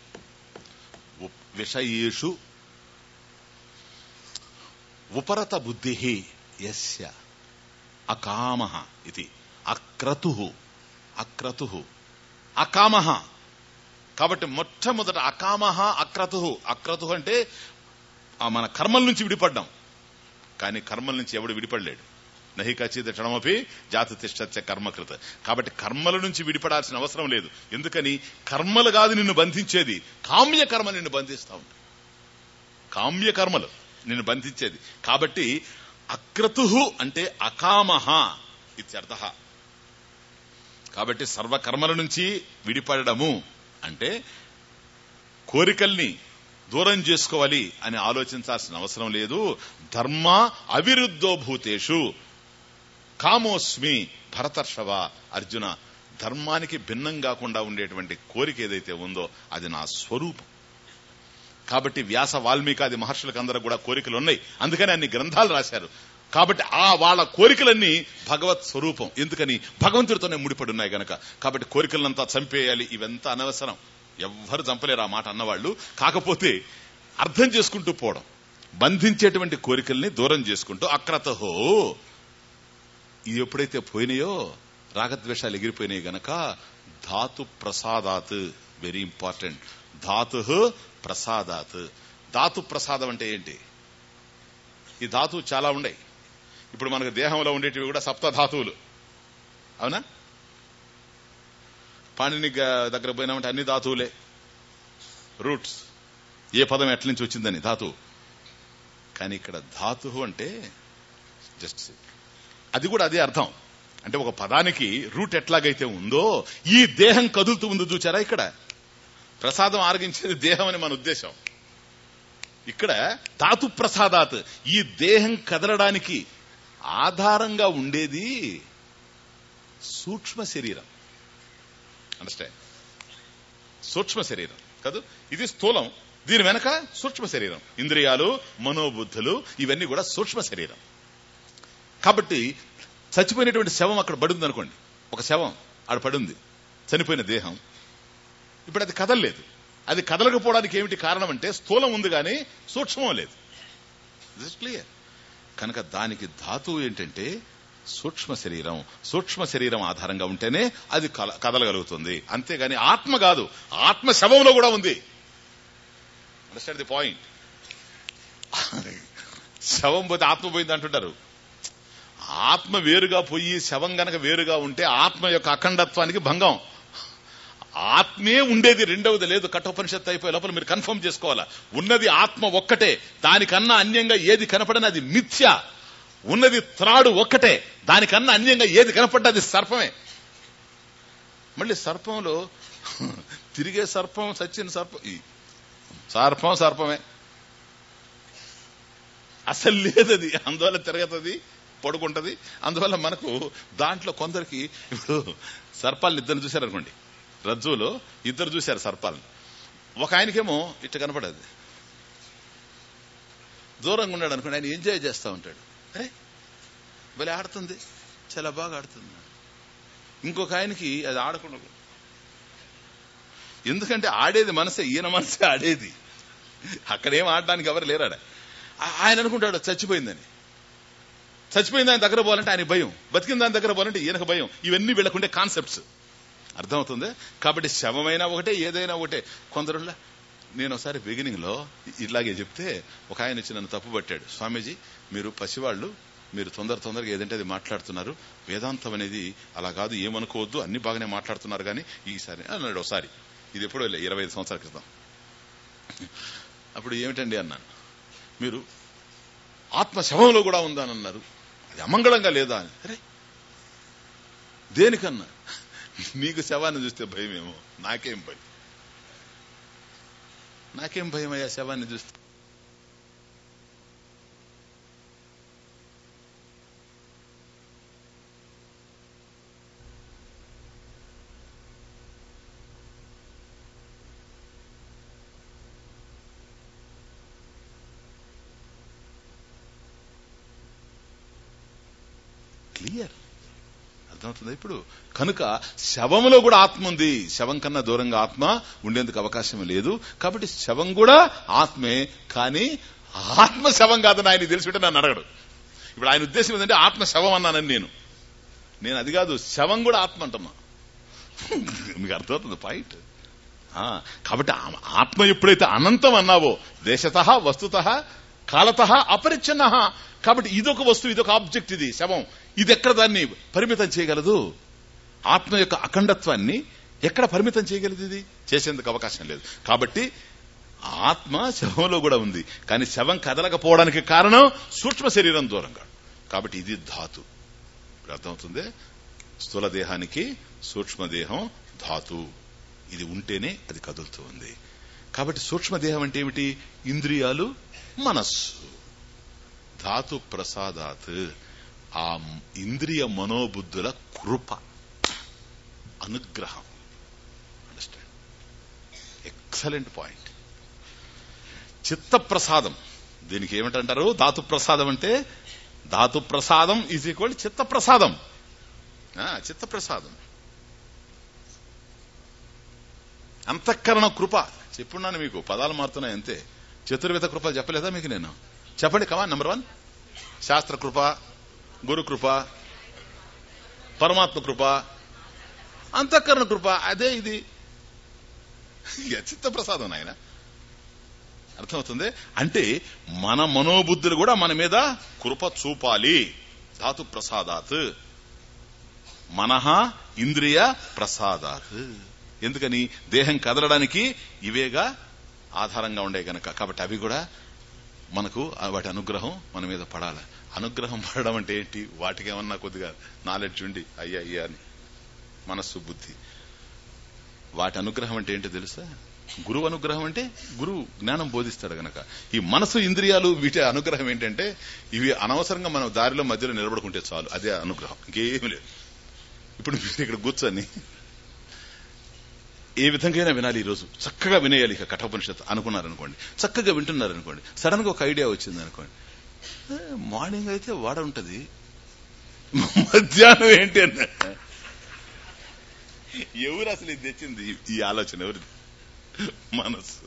Speaker 1: విషయేషు ఉపరత బుద్ధి యస్య అకామ ఇది అక్రతు అక్రతు అకామ కాబట్టి మొట్టమొదట అకామ అక్రతు అక్రతు అంటే ఆ మన కర్మల నుంచి విడిపడ్డాం కానీ కర్మల నుంచి ఎవడు విడిపడలేడు నహి ఖచ్చిత క్షణమపి జాతి తిష్టత్య కర్మకృత కాబట్టి కర్మల నుంచి విడిపడాల్సిన అవసరం లేదు ఎందుకని కర్మలు కాదు నిన్ను బంధించేది కామ్య కర్మ నిన్ను బంధిస్తా ఉంది కామ్య కర్మలు నిన్ను బంధించేది కాబట్టి అక్రతు అంటే అకామహ ఇత్యర్థ కాబట్టి సర్వకర్మల నుంచి విడిపడము అంటే కోరికల్ని దూరం చేసుకోవాలి అని ఆలోచించాల్సిన అవసరం లేదు ధర్మ అవిరుద్ధో భూతేషు కామోస్మి భరతర్షవ అర్జున ధర్మానికి భిన్నం కాకుండా ఉండేటువంటి కోరిక ఏదైతే ఉందో అది నా స్వరూపం కాబట్టి వ్యాస వాల్మీకాది మహర్షులకు అందరూ కూడా కోరికలు ఉన్నాయి అందుకని అన్ని గ్రంథాలు రాశారు కాబట్టి ఆ వాళ్ళ కోరికలన్నీ భగవత్ స్వరూపం ఎందుకని భగవంతుడితోనే ముడిపడి ఉన్నాయి గనక కాబట్టి కోరికలంతా చంపేయాలి ఇవంతా అనవసరం ఎవ్వరు చంపలేరు ఆ మాట అన్నవాళ్ళు కాకపోతే అర్థం చేసుకుంటూ పోవడం బంధించేటువంటి కోరికల్ని దూరం చేసుకుంటూ అక్రతహో ఇది ఎప్పుడైతే పోయినాయో రాగద్వేషాలు ఎగిరిపోయినాయి గనక ధాతు ప్రసాదాత్ వెరీ ఇంపార్టెంట్ ధాతు ప్రసాదాత్ ధాతు ప్రసాదం అంటే ఏంటి ఈ ధాతువు చాలా ఉన్నాయి ఇప్పుడు మనకు దేహంలో ఉండేటివి కూడా సప్త ధాతువులు అవునా పాణిని గ- దగ్గర పోయినామంటే అన్ని ధాతువులే రూట్స్ ఏ పదం ఎట్ల నుంచి వచ్చిందని ధాతువు కానీ ఇక్కడ ధాతు అంటే జస్ట్ అది కూడా అదే అర్థం అంటే ఒక పదానికి రూట్ ఎట్లాగైతే ఉందో ఈ దేహం కదులుతూ ఉంది చూచారా ఇక్కడ ప్రసాదం ఆరగించేది దేహం అని మన ఉద్దేశం ఇక్కడ ధాతు ప్రసాదాత్ ఈ దేహం కదలడానికి ఆధారంగా ఉండేది సూక్ష్మ శరీరం అండర్స్టాండ్ సూక్ష్మ శరీరం కాదు ఇది స్థూలం దీని వెనక సూక్ష్మ శరీరం ఇంద్రియాలు మనోబుద్ధులు ఇవన్నీ కూడా సూక్ష్మ శరీరం కాబట్టి చచ్చిపోయినటువంటి శవం అక్కడ పడుంది అనుకోండి ఒక శవం ఆడ పడుంది చనిపోయిన దేహం ఇప్పుడు అది కదలలేదు అది కదలకపోవడానికి ఏమిటి కారణం అంటే స్థూలం ఉంది కానీ సూక్ష్మం లేదు క్లియర్ కనుక దానికి ధాతువు ఏంటంటే సూక్ష్మ శరీరం సూక్ష్మ శరీరం ఆధారంగా ఉంటేనే అది కల- కదలగలుగుతుంది అంతేగాని ఆత్మ కాదు ఆత్మ శవంలో కూడా ఉంది అండర్స్టాండ్ ది పాయింట్ శవం పోతే ఆత్మ పోయింది అంటుంటారు ఆత్మ వేరుగా పోయి శవం గనక వేరుగా ఉంటే ఆత్మ యొక్క అఖండత్వానికి భంగం ఆత్మే ఉండేది రెండవది లేదు కఠోపనిషత్తు అయిపోయే లోపల మీరు కన్ఫర్మ్ చేసుకోవాలా ఉన్నది ఆత్మ ఒక్కటే దానికన్నా అన్యంగా ఏది కనపడని అది మిథ్య ఉన్నది త్రాడు ఒక్కటే దానికన్నా అన్యంగా ఏది కనపడ్డా అది సర్పమే మళ్ళీ సర్పంలో తిరిగే సర్పం సచ్చిన సర్పం ఈ సర్పం సర్పమే అసలు లేదు అది అందువల్ల తిరగతుంది పడుకుంటది అందువల్ల మనకు దాంట్లో కొందరికి ఇప్పుడు సర్పాలను ఇద్దరు చూశారనుకోండి రజ్జులో ఇద్దరు చూశారు సర్పాలను ఒక ఆయనకేమో ఇట్ట కనపడదు దూరంగా ఉన్నాడు అనుకోండి ఆయన ఎంజాయ్ చేస్తూ ఉంటాడు అరే భలే ఆడుతుంది చాలా బాగా ఆడుతుంది ఇంకొక ఆయనకి అది ఆడకుండా ఎందుకంటే ఆడేది మనసే ఈయన మనసే ఆడేది అక్కడేం ఆడడానికి ఎవరు లేరాడ ఆ- ఆయన అనుకుంటాడు చచ్చిపోయిందని చచ్చిపోయింది ఆయన దగ్గర పోవాలంటే ఆయన భయం బతికిన దాని దగ్గర పోవాలంటే ఈయనకు భయం ఇవన్నీ వీళ్ళకుండే కాన్సెప్ట్స్ అర్థమవుతుంది కాబట్టి శవమైనా ఒకటే ఏదైనా ఒకటే కొందరులా నేను ఒకసారి బిగినింగ్ లో ఇలాగే చెప్తే ఒక ఆయన వచ్చి నన్ను తప్పు పట్టాడు స్వామీజీ మీరు పసివాళ్ళు మీరు తొందర తొందరగా ఏదంటే అది మాట్లాడుతున్నారు వేదాంతం అనేది అలా కాదు ఏమనుకోవద్దు అన్ని బాగానే మాట్లాడుతున్నారు కానీ ఈసారి అన్నాడు ఒకసారి ఇది ఎప్పుడో లే, ఇరవై ఐదు సంవత్సరాల క్రితం అప్పుడు ఏమిటండి అన్నాను మీరు ఆత్మ శవంలో కూడా ఉందని అన్నారు అది అమంగళంగా లేదా అని అరే దేనికన్నా నీకు శవాన్ని చూస్తే భయమేమో నాకేం భయం నాకేం భయం అయ్యా శవాన్ని చూస్తే క్లియర్ అర్థమవుతుందా ఇప్పుడు కనుక శవములో కూడా ఆత్మ ఉంది శవం కన్నా దూరంగా ఆత్మ ఉండేందుకు అవకాశం లేదు కాబట్టి శవం కూడా ఆత్మే కానీ ఆత్మ శవం కాదని ఆయన తెలిసిపెట్టి నన్ను అడగడు ఇప్పుడు ఆయన ఉద్దేశం ఏంటంటే ఆత్మ శవం అన్నానని నేను నేను అది కాదు శవం కూడా ఆత్మ అంటున్నా మీకు అర్థమవుతుంది పాయింట్ ఆ, కాబట్టి ఆ- ఆత్మ ఎప్పుడైతే అనంతం అన్నావో దేశత వస్తుత కాలత అపరిచ్ఛన్న కాబట్టి ఇదొక వస్తువు ఇదొక ఆబ్జెక్ట్ ఇది శవం ఇది ఎక్కడ దాన్ని పరిమితం చేయగలదు ఆత్మ యొక్క అఖండత్వాన్ని ఎక్కడ పరిమితం చేయగలదు ఇది చేసేందుకు అవకాశం లేదు కాబట్టి ఆత్మ శవంలో కూడా ఉంది కానీ శవం కదలకపోవడానికి కారణం సూక్ష్మ శరీరం దూరంగా కాబట్టి ఇది ధాతు ఇప్పుడు అర్థమవుతుంది స్థూల దేహానికి సూక్ష్మదేహం ధాతు ఇది ఉంటేనే అది కదులుతూ ఉంది కాబట్టి సూక్ష్మదేహం అంటే ఏమిటి ఇంద్రియాలు మనస్సు ధాతు ప్రసాదాత్ ఆ ఇంద్రియ మనోబుద్ధుల కృప అనుగ్రహం అండర్స్టాండ్ ఎక్సలెంట్ పాయింట్ చిత్త ప్రసాదం దీనికి ఏమిటంటారు ధాతు ప్రసాదం అంటే ధాతు ప్రసాదం ఈజ్ ఈక్వల్ చిత్త ప్రసాదం ఆ, చిత్త ప్రసాదం అంతఃకరణ కృప చెప్పున్నాను మీకు పదాలు మారుతున్నాయి అంతే చతుర్విధ కృప చెప్పలేదా మీకు నేను చెప్పండి కమా నెంబర్ వన్ శాస్త్ర కృప గురు కృప పరమాత్మ కృప అంతఃకరణ కృప అదే ఇది ఇక చిత్త ప్రసాదం నాయన అర్థమవుతుంది అంటే మన మనోబుద్ధులు కూడా మన మీద కృప చూపాలి ధాతు ప్రసాదాత్ మనహ ఇంద్రియ ప్రసాదాత్ ఎందుకని దేహం కదలడానికి ఇవేగా ఆధారంగా ఉండే గనక కాబట్టి అవి కూడా మనకు ఆ వాటి అనుగ్రహం మన మీద పడాలి అనుగ్రహం పడడం అంటే ఏంటి వాటికి ఏమన్నా కొద్దిగా నాలెడ్జ్ ఉండి అయ్యా అయ్యా అని మనస్సు బుద్ధి వాటి అనుగ్రహం అంటే ఏంటో తెలుసా గురువు అనుగ్రహం అంటే గురువు జ్ఞానం బోధిస్తాడు గనక ఈ మనసు ఇంద్రియాలు వీటి అనుగ్రహం ఏంటంటే ఇవి అనవసరంగా మనం దారిలో మధ్యలో నిలబడుకుంటే చాలు అదే అనుగ్రహం ఇంకేమీ లేదు ఇప్పుడు మీరు ఇక్కడ కూర్చొని ఏ విధంగా వినాలి ఈ రోజు చక్కగా వినేయాలి ఇక కఠోపనిషత్తు అనుకున్నారనుకోండి చక్కగా వింటున్నారనుకోండి సడన్ గా ఒక ఐడియా వచ్చింది అనుకోండి ఏ, మార్నింగ్ అయితే వాడ ఉంటది మధ్యాహ్నం ఏంటి అన్న ఎవరు అసలు ఇది తెచ్చింది ఈ- ఈ ఆలోచన ఎవరిది మనస్సు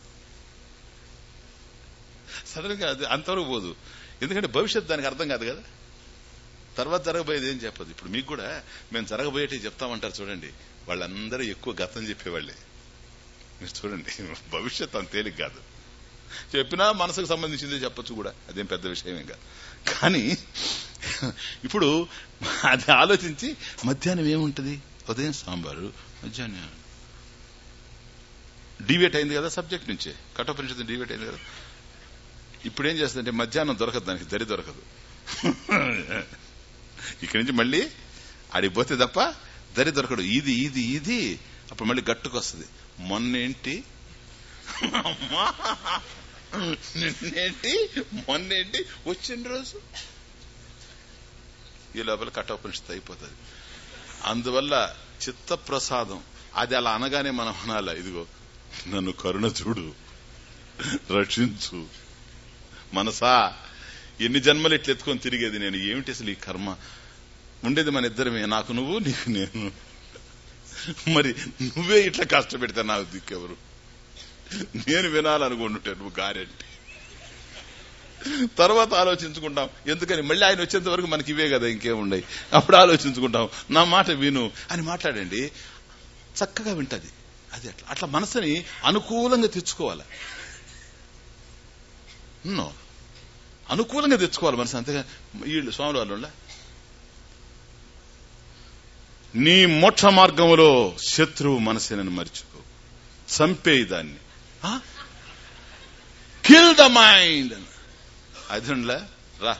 Speaker 1: సడన్ గా అది అంతవరకు పోదు ఎందుకంటే భవిష్యత్తు దానికి అర్థం కాదు కదా తర్వాత జరగబోయేది ఏం చెప్పదు ఇప్పుడు మీకు కూడా మేము జరగబోయేటి చెప్తామంటారు చూడండి వాళ్ళందరూ ఎక్కువ గతం చెప్పేవాళ్ళే మీరు చూడండి భవిష్యత్ అంత తేలిక కాదు చెప్పినా మనసుకు సంబంధించింది చెప్పొచ్చు కూడా అదేం పెద్ద విషయమేం కాదు కానీ ఇప్పుడు అది ఆలోచించి మధ్యాహ్నం ఏముంటది ఉదయం సాంబారు మధ్యాహ్నం డివేట్ అయింది కదా సబ్జెక్ట్ నుంచే కఠోపనిషత్తు డివేట్ అయింది కదా ఇప్పుడు ఏం చేస్తుందంటే మధ్యాహ్నం దొరకదు దానికి దరి దొరకదు ఇక్కడి నుంచి మళ్ళీ ఆడికి పోతే తప్ప దరి దొరకడు ఇది ఇది ఇది అప్పుడు మళ్ళీ గట్టుకొస్తుంది మొన్నేంటి అమ్మా నిన్నేంటి మొన్నేంటి వచ్చిన రోజు ఈ లోపల కఠోపనిషత్తు అయిపోతుంది అందువల్ల చిత్త ప్రసాదం అది అలా అనగానే మనం అనాల ఇదిగో నన్ను కరుణ చూడు రక్షించు మనసా ఎన్ని జన్మలు ఇట్లా ఎత్తుకొని తిరిగేది నేను ఏమిటి అసలు ఈ కర్మ ఉండేది మన ఇద్దరమే నాకు నువ్వు నీకు నేను మరి నువ్వే ఇట్లా కష్టపెడితే నాకు దిక్కెవరు నేను వినాలనుకుంటుంటే నువ్వు గారెంటి తర్వాత ఆలోచించుకుంటాం ఎందుకని మళ్ళీ ఆయన వచ్చేంత వరకు మనకి ఇవే కదా ఇంకేముండయి అప్పుడు ఆలోచించుకుంటాం నా మాట విను అని మాట్లాడండి చక్కగా వింటది అది అట్లా అట్లా మనసుని అనుకూలంగా తెచ్చుకోవాలి నో అనుకూలంగా తెచ్చుకోవాలి మనసు అంతేగా వీళ్ళు స్వాములు వాళ్ళు నీ మోక్ష మార్గంలో శత్రువు మనసుని మర్చిపో చంపేయి దాన్ని కిల్ ద మైండ్ అదిలా రా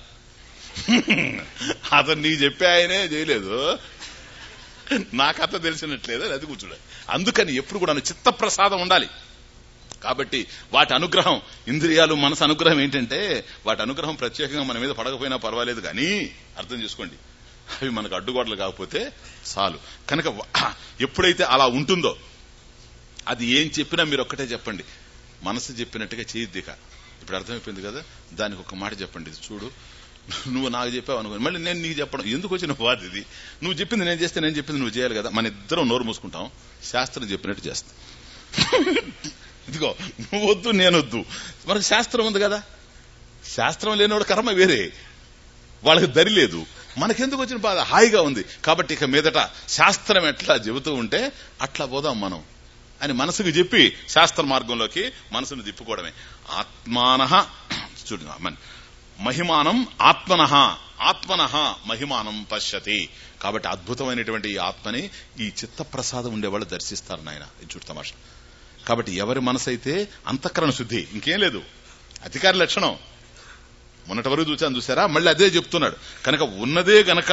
Speaker 1: అతను నీకు చెప్పే ఆయనే చేయలేదు నా కథ తెలిసినట్లేదు అది కూర్చోడు అందుకని ఎప్పుడు కూడా చిత్త ప్రసాదం ఉండాలి కాబట్టి వాటి అనుగ్రహం ఇంద్రియాలు మనసు అనుగ్రహం ఏంటంటే వాటి అనుగ్రహం ప్రత్యేకంగా మన మీద పడకపోయినా పర్వాలేదు కానీ అర్థం చేసుకోండి అవి మనకు అడ్డుగోడలు కాకపోతే చాలు కనుక ఎప్పుడైతే అలా ఉంటుందో అది ఏం చెప్పినా మీరు ఒక్కటే చెప్పండి మనసు చెప్పినట్టుగా చేయొద్దిక ఇప్పుడు అర్థమైపోయింది కదా దానికి ఒక మాట చెప్పండి ఇది చూడు నువ్వు నాకు చెప్పావు అనుకో మళ్ళీ నేను నీకు చెప్పడం ఎందుకు వచ్చిన బాధ ఇది నువ్వు చెప్పింది నేను చేస్తే నేను చెప్పింది నువ్వు చేయాలి కదా మన ఇద్దరం నోరు మూసుకుంటాం శాస్త్రం చెప్పినట్టు చేస్తాం ఇదిగో నువ్వు వద్దు నేను వద్దు మనకు శాస్త్రం ఉంది కదా శాస్త్రం లేనివాడు కర్మ వేరే వాళ్ళకి దరి లేదు మనకెందుకు వచ్చిన బాధ హాయిగా ఉంది కాబట్టి ఇక మీదట శాస్త్రం ఎట్లా చెబుతూ ఉంటే అట్లా పోదాం మనం అని మనసుకు చెప్పి శాస్త్ర మార్గంలోకి మనసును తిప్పుకోవడమే ఆత్మాన చూడు మహిమానం ఆత్మన ఆత్మన మహిమానం పశ్యతి కాబట్టి అద్భుతమైనటువంటి ఈ ఆత్మని ఈ చిత్త ప్రసాదం ఉండేవాళ్ళు దర్శిస్తారు నాయన ఇది చూడు తమాషా కాబట్టి ఎవరి మనసు అయితే అంతఃకరణ శుద్ధి ఇంకేం లేదు అధికారి లక్షణం మొన్నటి వరకు చూసాను చూసారా మళ్ళీ అదే చెప్తున్నాడు కనుక ఉన్నదే గనక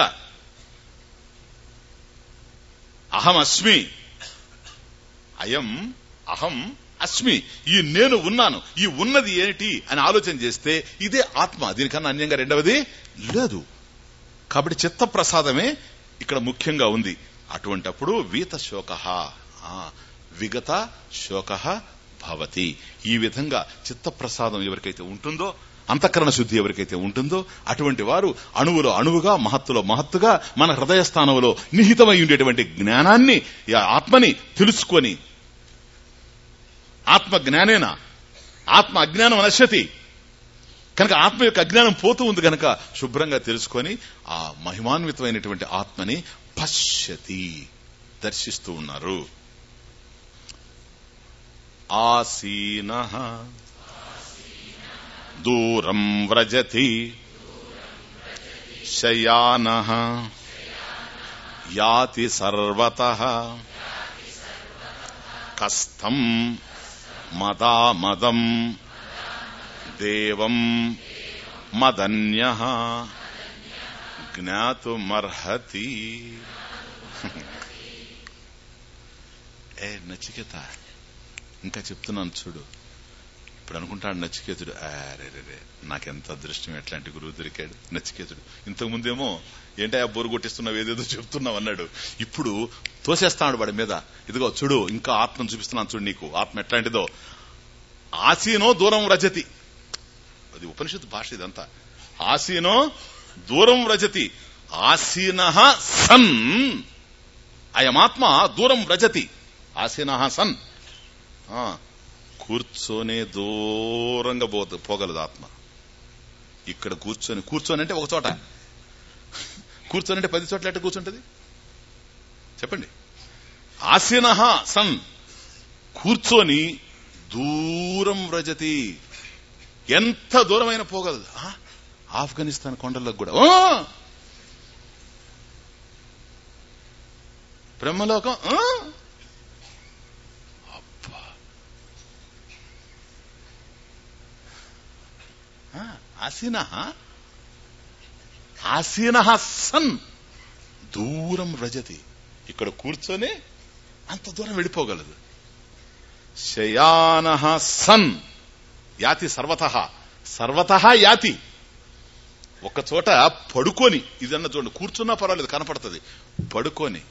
Speaker 1: అహం అస్మి అయం అహం అస్మి ఈ నేను ఉన్నాను ఈ ఉన్నది ఏంటి అని ఆలోచన చేస్తే ఇదే ఆత్మ దీనికన్నా అన్యంగా రెండవది లేదు కాబట్టి చిత్త ప్రసాదమే ఇక్కడ ముఖ్యంగా ఉంది అటువంటప్పుడు వీత శోక విగత శోక భవతి ఈ విధంగా చిత్త ప్రసాదం ఎవరికైతే ఉంటుందో అంతఃకరణ శుద్ధి ఎవరికైతే ఉంటుందో అటువంటి వారు అణువులో అణువుగా మహత్తులో మహత్తుగా మన హృదయ స్థానంలో నిహితమై ఉండేటువంటి జ్ఞానాన్ని ఆత్మని తెలుసుకొని ఆత్మ జ్ఞానేనా ఆత్మ అజ్ఞానం అనశ్యతి కనుక ఆత్మ యొక్క అజ్ఞానం పోతూ ఉంది కనుక శుభ్రంగా తెలుసుకొని ఆ మహిమాన్వితమైనటువంటి ఆత్మని పశ్యతి దర్శిస్తూ ఉన్నారు ఆసీన దూరం వ్రజతి శయాన యాతి సర్వత కస్థం మదామదం దేవం మదన్య జ్ఞాతుమర్హతి ఏ నచికేత ఇంకా చెప్తున్నాను చూడు ఇప్పుడు అనుకుంటాడు నచికేతుడు అరే రే నాకెంత అదృష్టం ఎట్లాంటి గురువు దొరికాడు నచికేతుడు ఇంతకు ముందేమో ఏంటా బోరు కొట్టిస్తున్నావు ఏదేదో చెప్తున్నావు అన్నాడు ఇప్పుడు తోసేస్తాడు వాడి మీద ఇదిగో చూడు ఇంకా ఆత్మను చూపిస్తున్నాను చూడు నీకు ఆత్మ ఎట్లాంటిదో ఆసీనో దూరం రజతి అది ఉపనిషత్తు భాష ఇదంతా ఆసీనో దూరం రజతి ఆసీన సన్ అయమాత్మ దూరం రజతి ఆసీన సన్ కూర్చొనే దూరంగా పోత పోగలదు ఆత్మ ఇక్కడ కూర్చొని కూర్చొని అంటే ఒక చోట కూర్చొని అంటే పది చోట్ల ఎట్ట కూర్చుంటది చెప్పండి ఆసీన సన్ కూర్చొని దూరం వ్రజతి ఎంత దూరమైన పోగలదు ఆఫ్ఘనిస్తాన్ కొండలకు కూడా బ్రహ్మలోకం అబ్బా ఆసీన ఆసీన సన్ దూరం రజతి ఇక్కడ కూర్చొని అంత దూరం వెళ్ళిపోగలదు శయాన సన్ యాతి సర్వత సర్వత యాతి ఒక చోట పడుకొని ఇదన్న చూడండి కూర్చున్నా పర్వాలేదు కనపడుతుంది పడుకొని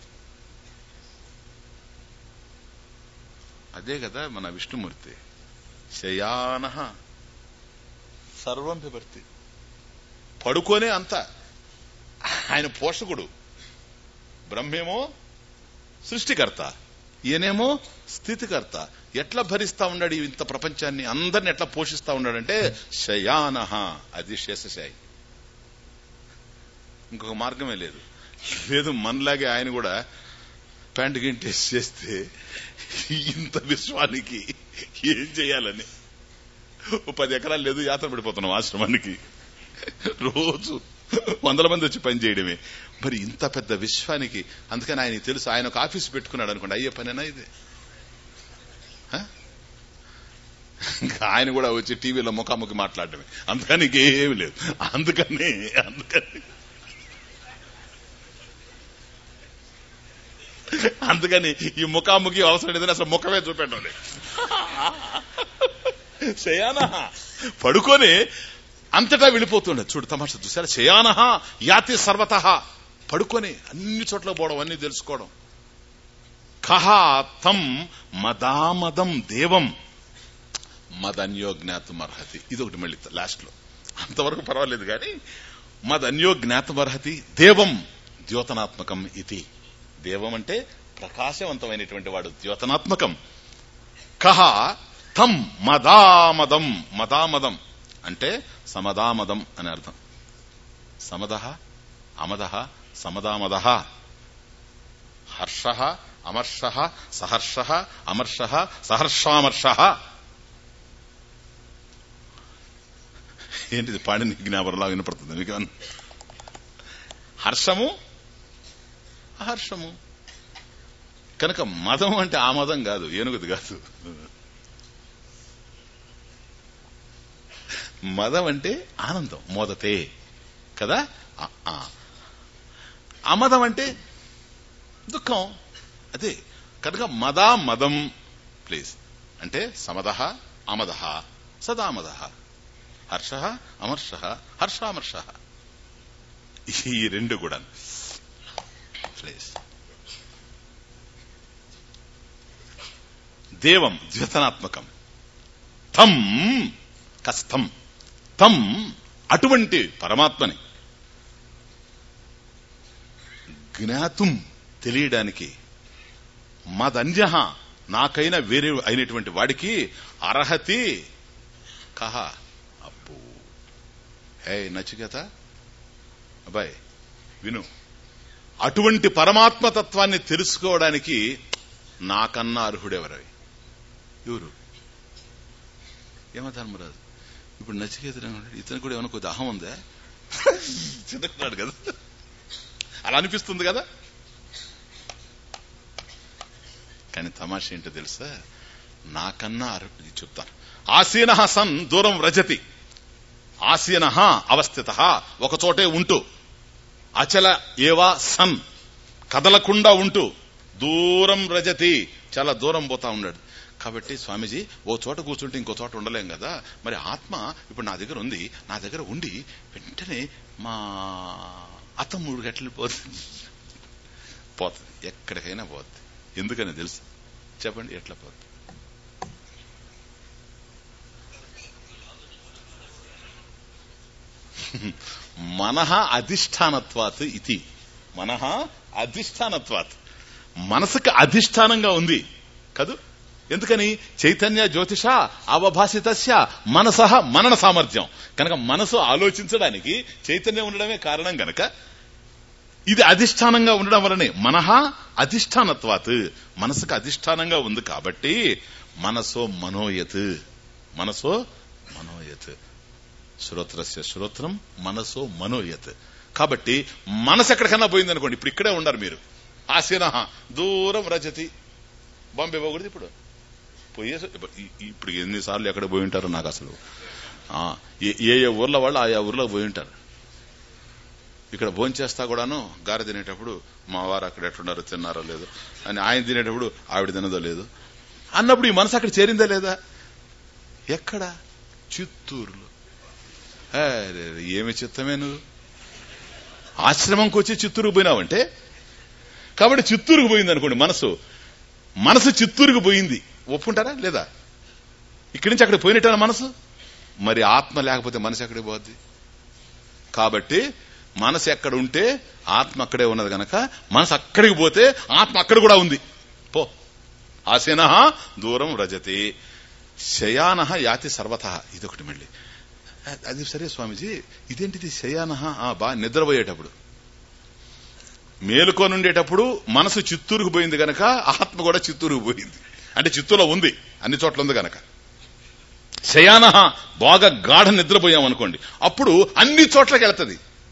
Speaker 1: అదే కదా మన విష్ణుమూర్తి శయాన సర్వం విభర్తి పడుకోనే అంత ఆయన పోషకుడు బ్రహ్మేమో సృష్టికర్త ఈయనేమో స్థితికర్త ఎట్లా భరిస్తా ఉన్నాడు ఈ ఇంత ప్రపంచాన్ని అందరిని ఎట్లా పోషిస్తా ఉన్నాడంటే శయాన అది శేషశాయి ఇంకొక మార్గమే లేదు లేదు మనలాగే ఆయన కూడా ప్యాంటు గింటేసి చేస్తే ఇంత విశ్వానికి ఏం చేయాలని ఓ పది ఎకరాలు లేదు యాత్ర పడిపోతున్నాం ఆశ్రమానికి రోజు వందల మంది వచ్చి పని చేయడమే మరి ఇంత పెద్ద విశ్వానికి అందుకని ఆయన తెలుసు ఆయన ఒక ఆఫీస్ పెట్టుకున్నాడు అనుకోండి అయ్యే పనేనా ఇది హ? ఇంకా ఆయన కూడా వచ్చి టీవీలో ముఖాముఖి మాట్లాడటమే అందుకని ఇంకేమీ లేదు అందుకని అందుకని అందుకని ఈ ముఖాముఖి అవసరం లేదని అసలు ముఖమే చూపెట్టండి శయాన పడుకొని అంతటా వెళ్ళిపోతుండే చూడు తమాషా చూసారా శయాన యాతి సర్వత పడుకొని అన్ని చోట్ల పోవడం అన్ని తెలుసుకోవడం కహ తం మదామదం దేవం మదన్యో జ్ఞాతమర్హతి ఇది ఒకటి మళ్ళీ లాస్ట్ లో అంతవరకు పర్వాలేదు కానీ మదన్యో జ్ఞాతమర్హతి దేవం ద్యోతనాత్మకం ఇది దేవం అంటే ప్రకాశవంతమైనటువంటి వాడు ద్యోతనాత్మకం కహ తం మదామదం మదామదం అంటే సమదామదం అని అర్థం సమద అమద సమదామద హర్ష అమర్ష సహర్ష అమర్ష సహర్షామర్ష ఏంటిది పాడిన జ్ఞాపకంలా వినపడుతుంది మీకు ఏమన్నా? హర్షము అహర్షము కనుక మదం అంటే ఆ మదం కాదు ఏనుగుది కాదు మదం అంటే ఆనందం మోదతే కదా ఆ- ఆ. అమదం అంటే దుఃఖం అదే కనుక మదా మదం ప్లీజ్ అంటే సమద అమద సదామద హర్ష అమర్ష హర్షామర్ష ఈ రెండు కూడా ప్లీజ్ దేవం ద్వ్యతనాత్మకం తం కష్టం తం అటువంటి పరమాత్మని జ్ఞాతుం తెలియడానికి మదన్య నాకైనా వేరే అయినటువంటి వాడికి అర్హతి కహ అబ్బో హే నచికేత అబ్బాయి విను అటువంటి పరమాత్మ తత్వాన్ని తెలుసుకోవడానికి నాకన్నా అర్హుడెవరవి ఎవరు ఏమధర్మరాజు ఇప్పుడు నచికేతుడు ఏమన్నాడు? ఇతను కూడా ఏమైనా కొద్ది అహం ఉందా చిన్నకున్నాడు కదా అలా అనిపిస్తుంది కదా కానీ తమాష ఏంటో తెలుసా నాకన్నా అర్హుడు ఇది చెప్తాను ఆసీన సన్ దూరం వ్రజతి ఆసీన అవస్థిత ఒక చోటే ఉంటూ అచల ఏవా సన్ కదలకుండా ఉంటూ దూరం రజతి చాలా దూరం పోతా ఉన్నాడు కాబట్టి స్వామీజీ ఓ చోట కూర్చుంటే ఇంకో చోట ఉండలేం కదా మరి ఆత్మ ఇప్పుడు నా దగ్గర ఉంది నా దగ్గర ఉండి వెంటనే మా అత్త మూడు గంటలు పోతుంది పోతుంది ఎక్కడికైనా పోతుంది ఎందుకని తెలుసు చెప్పండి ఎట్లా పోతుంది మనహ అధిష్టానత్వాత్ ఇది మనహ అధిష్టానత్వాత్ మనసుకు అధిష్టానంగా ఉంది కదూ ఎందుకని చైతన్య జ్యోతిష అవభాసితస్య మనస మనన సామర్థ్యం కనుక మనసు ఆలోచించడానికి చైతన్యం ఉండడమే కారణం గనక ఇది అధిష్టానంగా ఉండడం వలనే మనహ అధిష్టానత్వాత్ మనసుకు అధిష్టానంగా ఉంది కాబట్టి మనసో మనోయత్ మనసో మనోయత్ శ్రోత్రస్య శ్రోత్రం మనసో మనోయత్ కాబట్టి మనసు ఎక్కడికన్నా పోయింది అనుకోండి ఇప్పుడు ఇక్కడే ఉండరు మీరు ఆసీన దూరం రజతి బాంబే పోకూడదు ఇప్పుడు పోయే ఇప్పుడు ఎన్నిసార్లు ఎక్కడ పోయి ఉంటారో నాకు అసలు ఆ, ఏ ఏ ఏ ఊర్లో వాళ్ళు ఆయా ఊర్లో పోయి ఉంటారు ఇక్కడ భోంచేస్తా కూడాను గారె తినేటప్పుడు మా వారు అక్కడ ఎట్లున్నారో తిన్నారో లేదో అని ఆయన తినేటప్పుడు ఆవిడ తినదో లేదు అన్నప్పుడు ఈ మనసు అక్కడ చేరిందా లేదా ఎక్కడ చిత్తూరులో అరే, ఏమి చిత్తమే నువ్వు ఆశ్రమంకి వచ్చి చిత్తూరుకు పోయినావంటే కాబట్టి చిత్తూరుకు పోయింది అనుకోండి మనసు మనసు చిత్తూరుకు పోయింది ఒప్పుకుంటారా లేదా ఇక్కడి నుంచి అక్కడ పోయినట్టు మనసు మరి ఆత్మ లేకపోతే మనసు ఎక్కడికి పోద్ది కాబట్టి మనసు ఎక్కడ ఉంటే ఆత్మ అక్కడే ఉన్నది గనక మనసు అక్కడికి పోతే ఆత్మ అక్కడ కూడా ఉంది పో ఆసీన దూరం రజతి శయాన యాతి సర్వత ఇదొకటి మళ్ళీ అది సరే స్వామీజీ ఇదేంటిది శయాన బాగా నిద్రపోయేటప్పుడు మేలుకొని ఉండేటప్పుడు మనసు చిత్తూరుకు పోయింది గనక ఆత్మ కూడా చిత్తూరుకు పోయింది అంటే చిత్తూరులో ఉంది అన్ని చోట్ల ఉంది గనక శయాన బాగా గాఢ నిద్రపోయాం అనుకోండి అప్పుడు అన్ని చోట్లకి వెళ్తది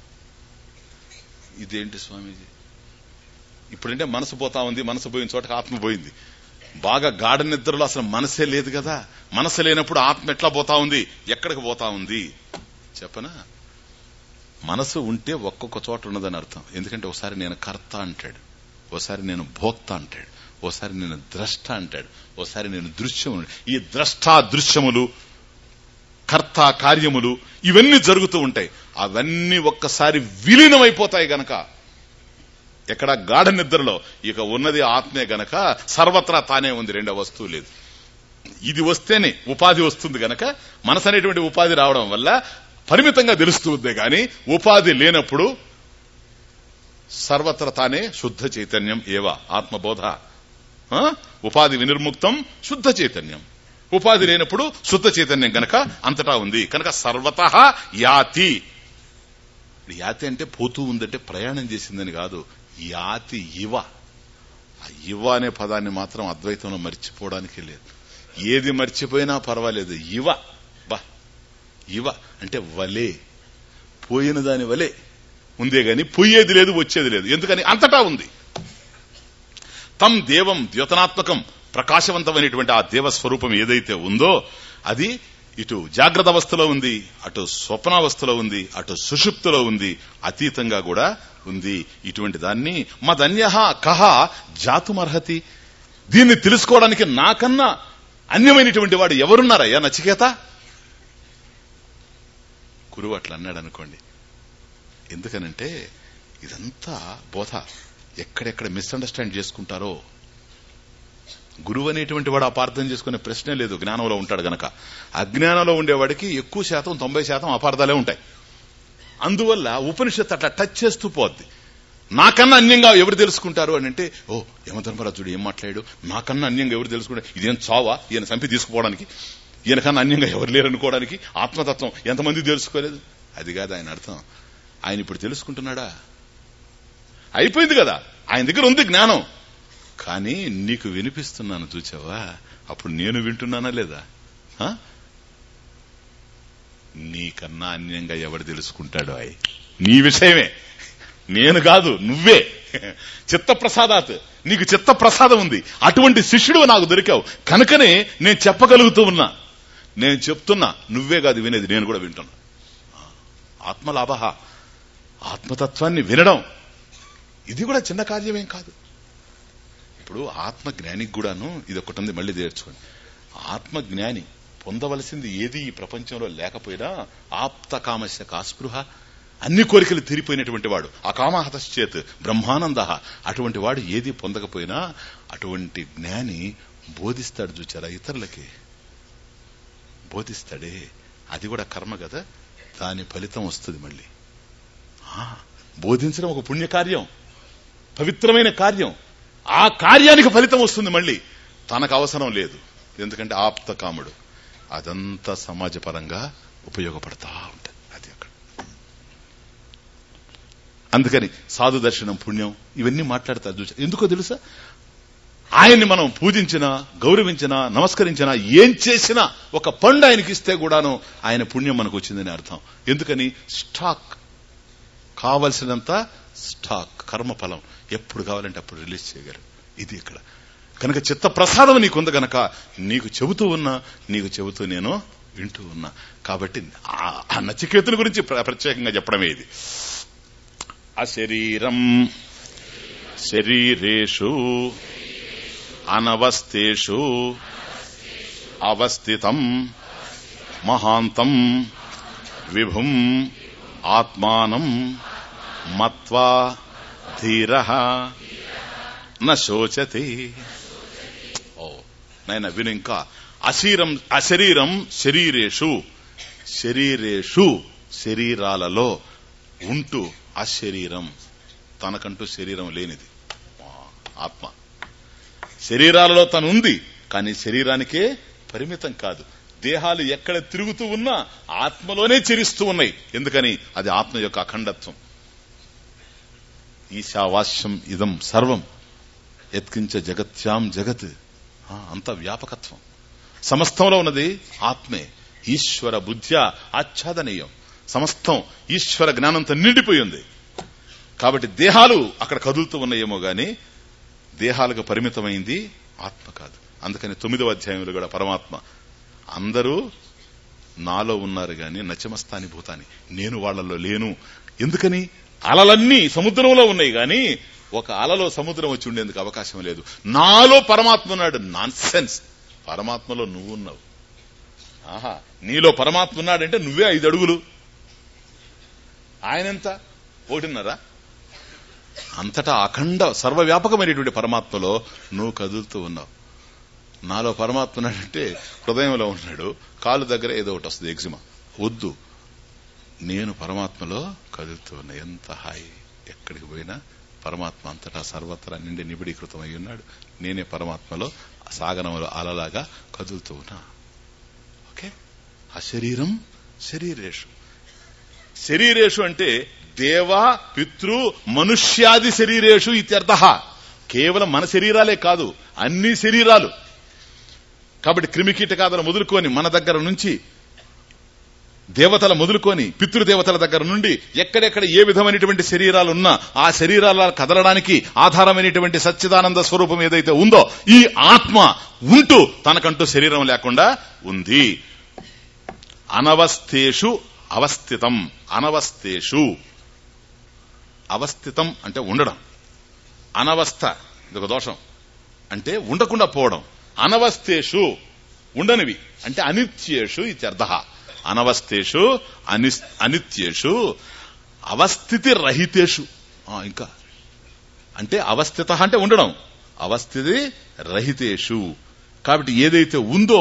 Speaker 1: ఇదేంటి స్వామీజీ ఇప్పుడంటే మనసు పోతా ఉంది మనసు పోయిన చోటకి ఆత్మ పోయింది బాగా గాఢ నిద్రలో అసలు మనసే లేదు కదా మనసు లేనప్పుడు ఆత్మ ఎట్లా పోతా ఉంది ఎక్కడికి పోతా ఉంది చెప్పనా మనసు ఉంటే ఒక్కొక్క చోట ఉన్నదని అర్థం ఎందుకంటే ఒకసారి నేను కర్త అంటాడు ఓసారి నేను భోక్త అంటాడు ఓసారి నేను ద్రష్ట అంటాడు ఓసారి నేను దృశ్యం ఈ ద్రష్ట దృశ్యములు కర్త కార్యములు ఇవన్నీ జరుగుతూ ఉంటాయి అవన్నీ ఒక్కసారి విలీనమైపోతాయి గనక ఎక్కడ గాఢ నిద్రలో ఇక ఉన్నది ఆత్మే గనక సర్వత్రా తానే ఉంది రెండో వస్తువు లేదు ఇది వస్తేనే ఉపాధి వస్తుంది గనక మనసు అనేటువంటి ఉపాధి రావడం వల్ల పరిమితంగా తెలుస్తుంది గాని ఉపాధి లేనప్పుడు సర్వత్ర తానే శుద్ధ చైతన్యం ఏవా ఆత్మబోధ ఆ? ఉపాధి వినిర్ముక్తం శుద్ధ చైతన్యం ఉపాధి లేనప్పుడు శుద్ధ చైతన్యం గనక అంతటా ఉంది కనుక సర్వత యాతి యాతి అంటే పోతూ ఉందంటే ప్రయాణం చేసిందని కాదు యాతి ఇవ ఆ ఇవ అనే పదాన్ని మాత్రం అద్వైతంలో మర్చిపోవడానికి లేదు ఏది మర్చిపోయినా పర్వాలేదు ఇవ బా ఇవ అంటే వలే పోయిన దాని వలే ఉందే గాని పోయేది లేదు వచ్చేది లేదు ఎందుకని అంతటా ఉంది తం దేవం ద్యోతనాత్మకం ప్రకాశవంతమైనటువంటి ఆ దేవ స్వరూపం ఏదైతే ఉందో అది ఇటు జాగ్రత్త అవస్థలో ఉంది అటు స్వప్నావస్థలో ఉంది అటు సుషుప్తిలో ఉంది అతీతంగా కూడా ఉంది ఇటువంటి దాన్ని మదన్య కహ జాతుమర్హతి దీన్ని తెలుసుకోవడానికి నాకన్నా అన్యమైనటువంటి వాడు ఎవరున్నారయ్యా నచికేత గురువు అట్లా అన్నాడు అనుకోండి ఎందుకనంటే ఇదంతా బోధ ఎక్కడెక్కడ మిస్అండర్స్టాండ్ చేసుకుంటారో గురువు అనేటువంటి వాడు అపార్థం చేసుకునే ప్రశ్నే లేదు జ్ఞానంలో ఉంటాడు గనక అజ్ఞానంలో ఉండేవాడికి ఎక్కువ శాతం తొంభై శాతం అపార్థాలే ఉంటాయి అందువల్ల ఉపనిషత్తు అట్లా టచ్ చేస్తూ పోద్ది నాకన్నా అన్యంగా ఎవరు తెలుసుకుంటారు అని అంటే ఓ యమధర్మరాజుడు ఏం మాట్లాడాడు నాకన్నా అన్యంగా ఎవరు తెలుసుకుంటారు ఇదేం చావా ఈయన చంపి తీసుకుపోవడానికి ఈయనకన్నా అన్యంగా ఎవరు లేరు అనుకోవడానికి ఆత్మతత్వం ఎంతమంది తెలుసుకోలేదు అది కాదు ఆయన అర్థం ఆయన ఇప్పుడు తెలుసుకుంటున్నాడా అయిపోయింది కదా ఆయన దగ్గర ఉంది జ్ఞానం కానీ నీకు వినిపిస్తున్నాను చూచావా అప్పుడు నేను వింటున్నానా లేదా ఆ? నీకన్నా అన్యంగా ఎవడు తెలుసుకుంటాడు అయి నీ విషయమే నేను కాదు నువ్వే చిత్త ప్రసాదాత్ నీకు చిత్త ప్రసాదం ఉంది అటువంటి శిష్యుడు నాకు దొరికావు కనుకనే నేను చెప్పగలుగుతూ ఉన్నా నేను చెప్తున్నా నువ్వే కాదు వినేది నేను కూడా వింటున్నా ఆత్మలాభ ఆత్మతత్వాన్ని వినడం ఇది కూడా చిన్న కార్యమేం కాదు ఇప్పుడు ఆత్మ జ్ఞానికి కూడాను ఇది ఒకటి ఉంది మళ్ళీ చేర్చుకోండి ఆత్మ జ్ఞాని పొందవలసింది ఏది ఈ ప్రపంచంలో లేకపోయినా ఆప్త కామస్య కాస్పృహ అన్ని కోరికలు తీరిపోయినటువంటి వాడు అకామహతశ్చేత్ బ్రహ్మానంద అటువంటి వాడు ఏది పొందకపోయినా అటువంటి జ్ఞాని బోధిస్తాడు చూచారా ఇతరులకి బోధిస్తాడే అది కూడా కర్మ కదా దాని ఫలితం వస్తుంది మళ్ళీ ఆ, బోధించడం ఒక పుణ్యకార్యం పవిత్రమైన కార్యం ఆ కార్యానికి ఫలితం వస్తుంది మళ్ళీ తనకు అవసరం లేదు ఎందుకంటే ఆప్త కాముడు అదంతా సమాజపరంగా ఉపయోగపడతా ఉంటుంది అది అక్కడ అందుకని సాధు దర్శనం పుణ్యం ఇవన్నీ మాట్లాడతారు చూసా ఎందుకో తెలుసా ఆయన్ని మనం పూజించినా గౌరవించినా నమస్కరించినా ఏం చేసినా ఒక పండు ఆయనకి ఇస్తే కూడాను ఆయన పుణ్యం మనకు వచ్చిందని అర్థం ఎందుకని స్టాక్ కావలసినంత స్టాక్ కర్మఫలం ఎప్పుడు కావాలంటే అప్పుడు రిలీజ్ చేయగలరు ఇది ఇక్కడ కనుక చిత్త ప్రసాదం నీకుంది గనక నీకు చెబుతూ ఉన్నా నీకు చెబుతూ నేను వింటూ ఉన్నా కాబట్టి ఆ- ఆ నచికేతుల గురించి ప్ర- ప్రత్యేకంగా చెప్పడమే ఇది అశరీరం శరీరేషు అనవస్థేషు అవస్థితం మహాంతం విభుం ఆత్మానం మత్వా ధీర నోచతి ఓ నాయన విను ఇంకా అశీరం అశరీరం శరీరేషు శరీరేషు శరీరాలలో ఉంటూ అశరీరం తనకంటూ శరీరం లేనిది ఆ, ఆత్మ శరీరాలలో తను ఉంది కానీ శరీరానికే పరిమితం కాదు దేహాలు ఎక్కడ తిరుగుతూ ఉన్నా ఆత్మలోనే చెరిస్తూ ఉన్నాయి ఎందుకని అది ఆత్మ యొక్క అఖండత్వం ఈశావాస్యం ఇదం సర్వం ఎత్కించ జగత్యాం జగత్ ఆ, అంత వ్యాపకత్వం సమస్తంలో ఉన్నది ఆత్మే ఈశ్వర బుద్ధ్య ఆచ్ఛాదనీయం సమస్తం ఈశ్వర జ్ఞానంతో నిండిపోయి ఉంది కాబట్టి దేహాలు అక్కడ కదులుతూ ఉన్నాయేమో గాని దేహాలకు పరిమితమైంది ఆత్మ కాదు అందుకని తొమ్మిదవ అధ్యాయంలో కూడా పరమాత్మ అందరూ నాలో ఉన్నారు గాని నచమస్తాని భూతాని నేను వాళ్ళలో లేను ఎందుకని అలలన్నీ సముద్రంలో ఉన్నాయి గాని ఒక అలలో సముద్రం వచ్చి ఉండేందుకు అవకాశం లేదు నాలో పరమాత్మ ఉన్నాడు నాన్ సెన్స్ పరమాత్మలో నువ్వు ఉన్నావు ఆహా నీలో పరమాత్మ ఉన్నాడంటే నువ్వే ఐదు అడుగులు ఆయనెంత ఒకటిన్నరా అంతటా అఖండ సర్వవ్యాపకమైనటువంటి పరమాత్మలో నువ్వు కదులుతూ ఉన్నావు నాలో పరమాత్మ ఉన్నాడంటే హృదయంలో ఉన్నాడు కాలు దగ్గర ఏదో ఒకటి వస్తుంది ఎగ్జిమా వద్దు నేను పరమాత్మలో కదులుతూ ఉన్నా ఎంత హాయి ఎక్కడికి పోయినా పరమాత్మ అంతటా సర్వత్రా నిండి నిబిడీకృతం అయి ఉన్నాడు నేనే పరమాత్మలో సాగనములో అలలాగా కదులుతూ ఉన్నా ఓకే ఆ శరీరం శరీరేషు శరీరేషు అంటే దేవ పితృ మనుష్యాది శరీరేషు ఇత్యర్థ కేవలం మన శరీరాలే కాదు అన్ని శరీరాలు కాబట్టి క్రిమికీటకాదులు మొదలుకొని మన దగ్గర నుంచి దేవతల మొదలుకొని పితృదేవతల దగ్గర నుండి ఎక్కడెక్కడ ఏ విధమైనటువంటి శరీరాలు ఉన్నా ఆ శరీరాల కదలడానికి ఆధారమైనటువంటి సచ్చిదానంద స్వరూపం ఏదైతే ఉందో ఈ ఆత్మ ఉంటూ తనకంటూ శరీరం లేకుండా ఉంది అనవస్థేషు అవస్థితం అనవస్థేషు అవస్థితం అంటే ఉండడం అనవస్థ ఇదొక దోషం అంటే ఉండకుండా పోవడం అనవస్థేషు ఉండనివి అంటే అనిత్యేషు ఇత్యర్థ అనవస్థేషు అని అనిత్యేషు అవస్థితి రహితేషు ఆ, ఇంకా అంటే అవస్థిత అంటే ఉండడం అవస్థితి రహితేషు కాబట్టి ఏదైతే ఉందో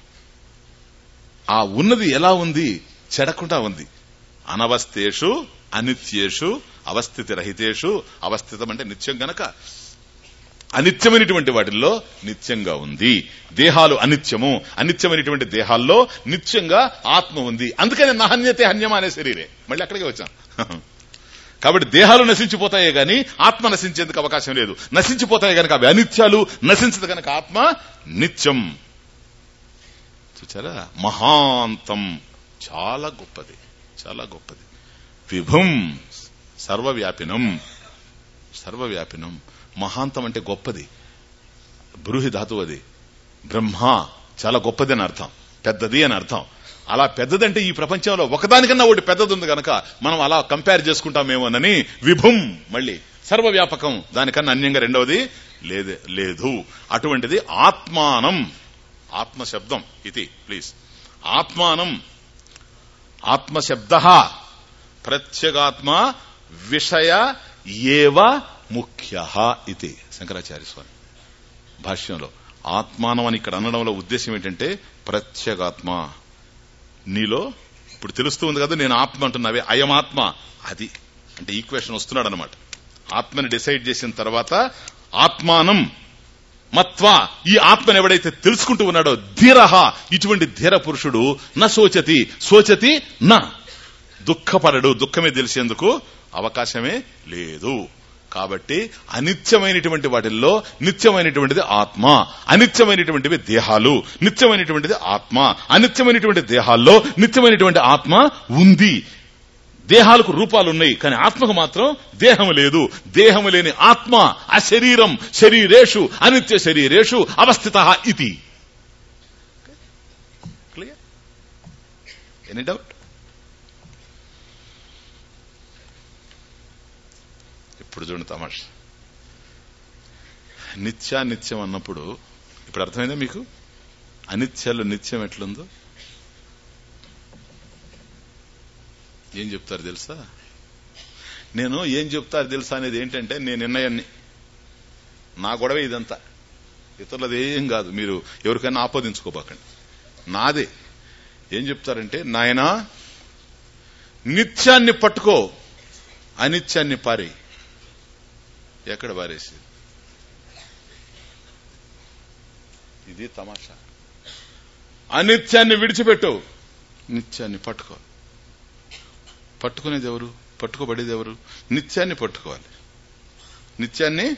Speaker 1: ఆ ఉన్నది ఎలా ఉంది చెడకుండా ఉంది అనవస్థేషు అనిత్యేషు అవస్థితి రహితేషు అవస్థితం అంటే నిత్యం గనక అనిత్యమైనటువంటి వాటిల్లో నిత్యంగా ఉంది దేహాలు అనిత్యము అనిత్యమైనటువంటి దేహాల్లో నిత్యంగా ఆత్మ ఉంది అందుకని నహన్యతే హన్యం అనే శరీరే మళ్ళీ అక్కడికే వచ్చాం కాబట్టి దేహాలు నశించిపోతాయే గాని ఆత్మ నశించేందుకు అవకాశం లేదు నశించిపోతాయి గనక అవి అనిత్యాలు నశించదు గనక ఆత్మ నిత్యం చూచారా మహాంతం చాలా గొప్పది చాలా గొప్పది విభుం సర్వవ్యాపినం సర్వవ్యాపినం మహాంతం అంటే గొప్పది బ్రూహి ధాతువు అది బ్రహ్మ చాలా గొప్పది అని అర్థం పెద్దది అని అర్థం అలా పెద్దదంటే ఈ ప్రపంచంలో ఒకదానికన్నా ఒకటి పెద్దది ఉంది కనుక మనం అలా కంపేర్ చేసుకుంటామేమోనని విభుం మళ్ళీ సర్వవ్యాపకం దానికన్నా అన్యంగా రెండవది లేదు లేదు అటువంటిది ఆత్మానం ఆత్మ శబ్దం ఇది ప్లీజ్ ఆత్మానం ఆత్మశబ్ద ప్రత్యేగాత్మ విషయ ఏవ ముఖ్య ఇది శంకరాచార్య స్వామి భాష్యంలో ఆత్మానం అని ఇక్కడ అనడంలో ఉద్దేశం ఏంటంటే ప్రత్యేగాత్మ నీలో ఇప్పుడు తెలుస్తూ ఉంది కదా నేను ఆత్మ అంటున్నావే అయం ఆత్మ అది అంటే ఈక్వేషన్ వస్తున్నాడు అనమాట ఆత్మని డిసైడ్ చేసిన తర్వాత ఆత్మానం మత్వా ఈ ఆత్మను ఎవడైతే తెలుసుకుంటూ ఉన్నాడో ధీరహ ఇటువంటి ధీర పురుషుడు న శోచతి శోచతి నా దుఃఖపడడు దుఃఖమే తెలిసేందుకు అవకాశమే లేదు కాబట్టి అనిత్యమైనటువంటి వాటిల్లో నిత్యమైనటువంటిది ఆత్మ అనిత్యమైనటువంటివి దేహాలు నిత్యమైనటువంటిది ఆత్మ అనిత్యమైనటువంటి దేహాల్లో నిత్యమైనటువంటి ఆత్మ ఉంది దేహాలకు రూపాలు ఉన్నాయి కానీ ఆత్మకు మాత్రం దేహము లేదు దేహము లేని ఆత్మ అశరీరం శరీరేషు అనిత్య శరీరేషు అవస్థిత ఇది క్లియర్ ఎనీ డౌట్ ఇప్పుడు చూడండి తమాష నిత్యానిత్యం అన్నప్పుడు ఇప్పుడు అర్థమైందా మీకు అనిత్యాలు నిత్యం ఎట్లుందో ఏం చెప్తారు తెలుసా నేను ఏం చెప్తారు తెలుసా అనేది ఏంటంటే నేను నిర్ణయాన్ని నా గొడవ ఇదంతా ఇతరులది ఏం కాదు మీరు ఎవరికైనా ఆపాదించుకోబాకండి నాదే ఏం చెప్తారంటే నాయనా నిత్యాన్ని పట్టుకో అనిత్యాన్ని పారి ఎక్కడ పారేసి ఇది తమాషా అనిత్యాన్ని విడిచిపెట్టు నిత్యాన్ని పట్టుకో పట్టుకునేది ఎవరు పట్టుకోబడేది ఎవరు నిత్యాన్ని పట్టుకోవాలి నిత్యాన్ని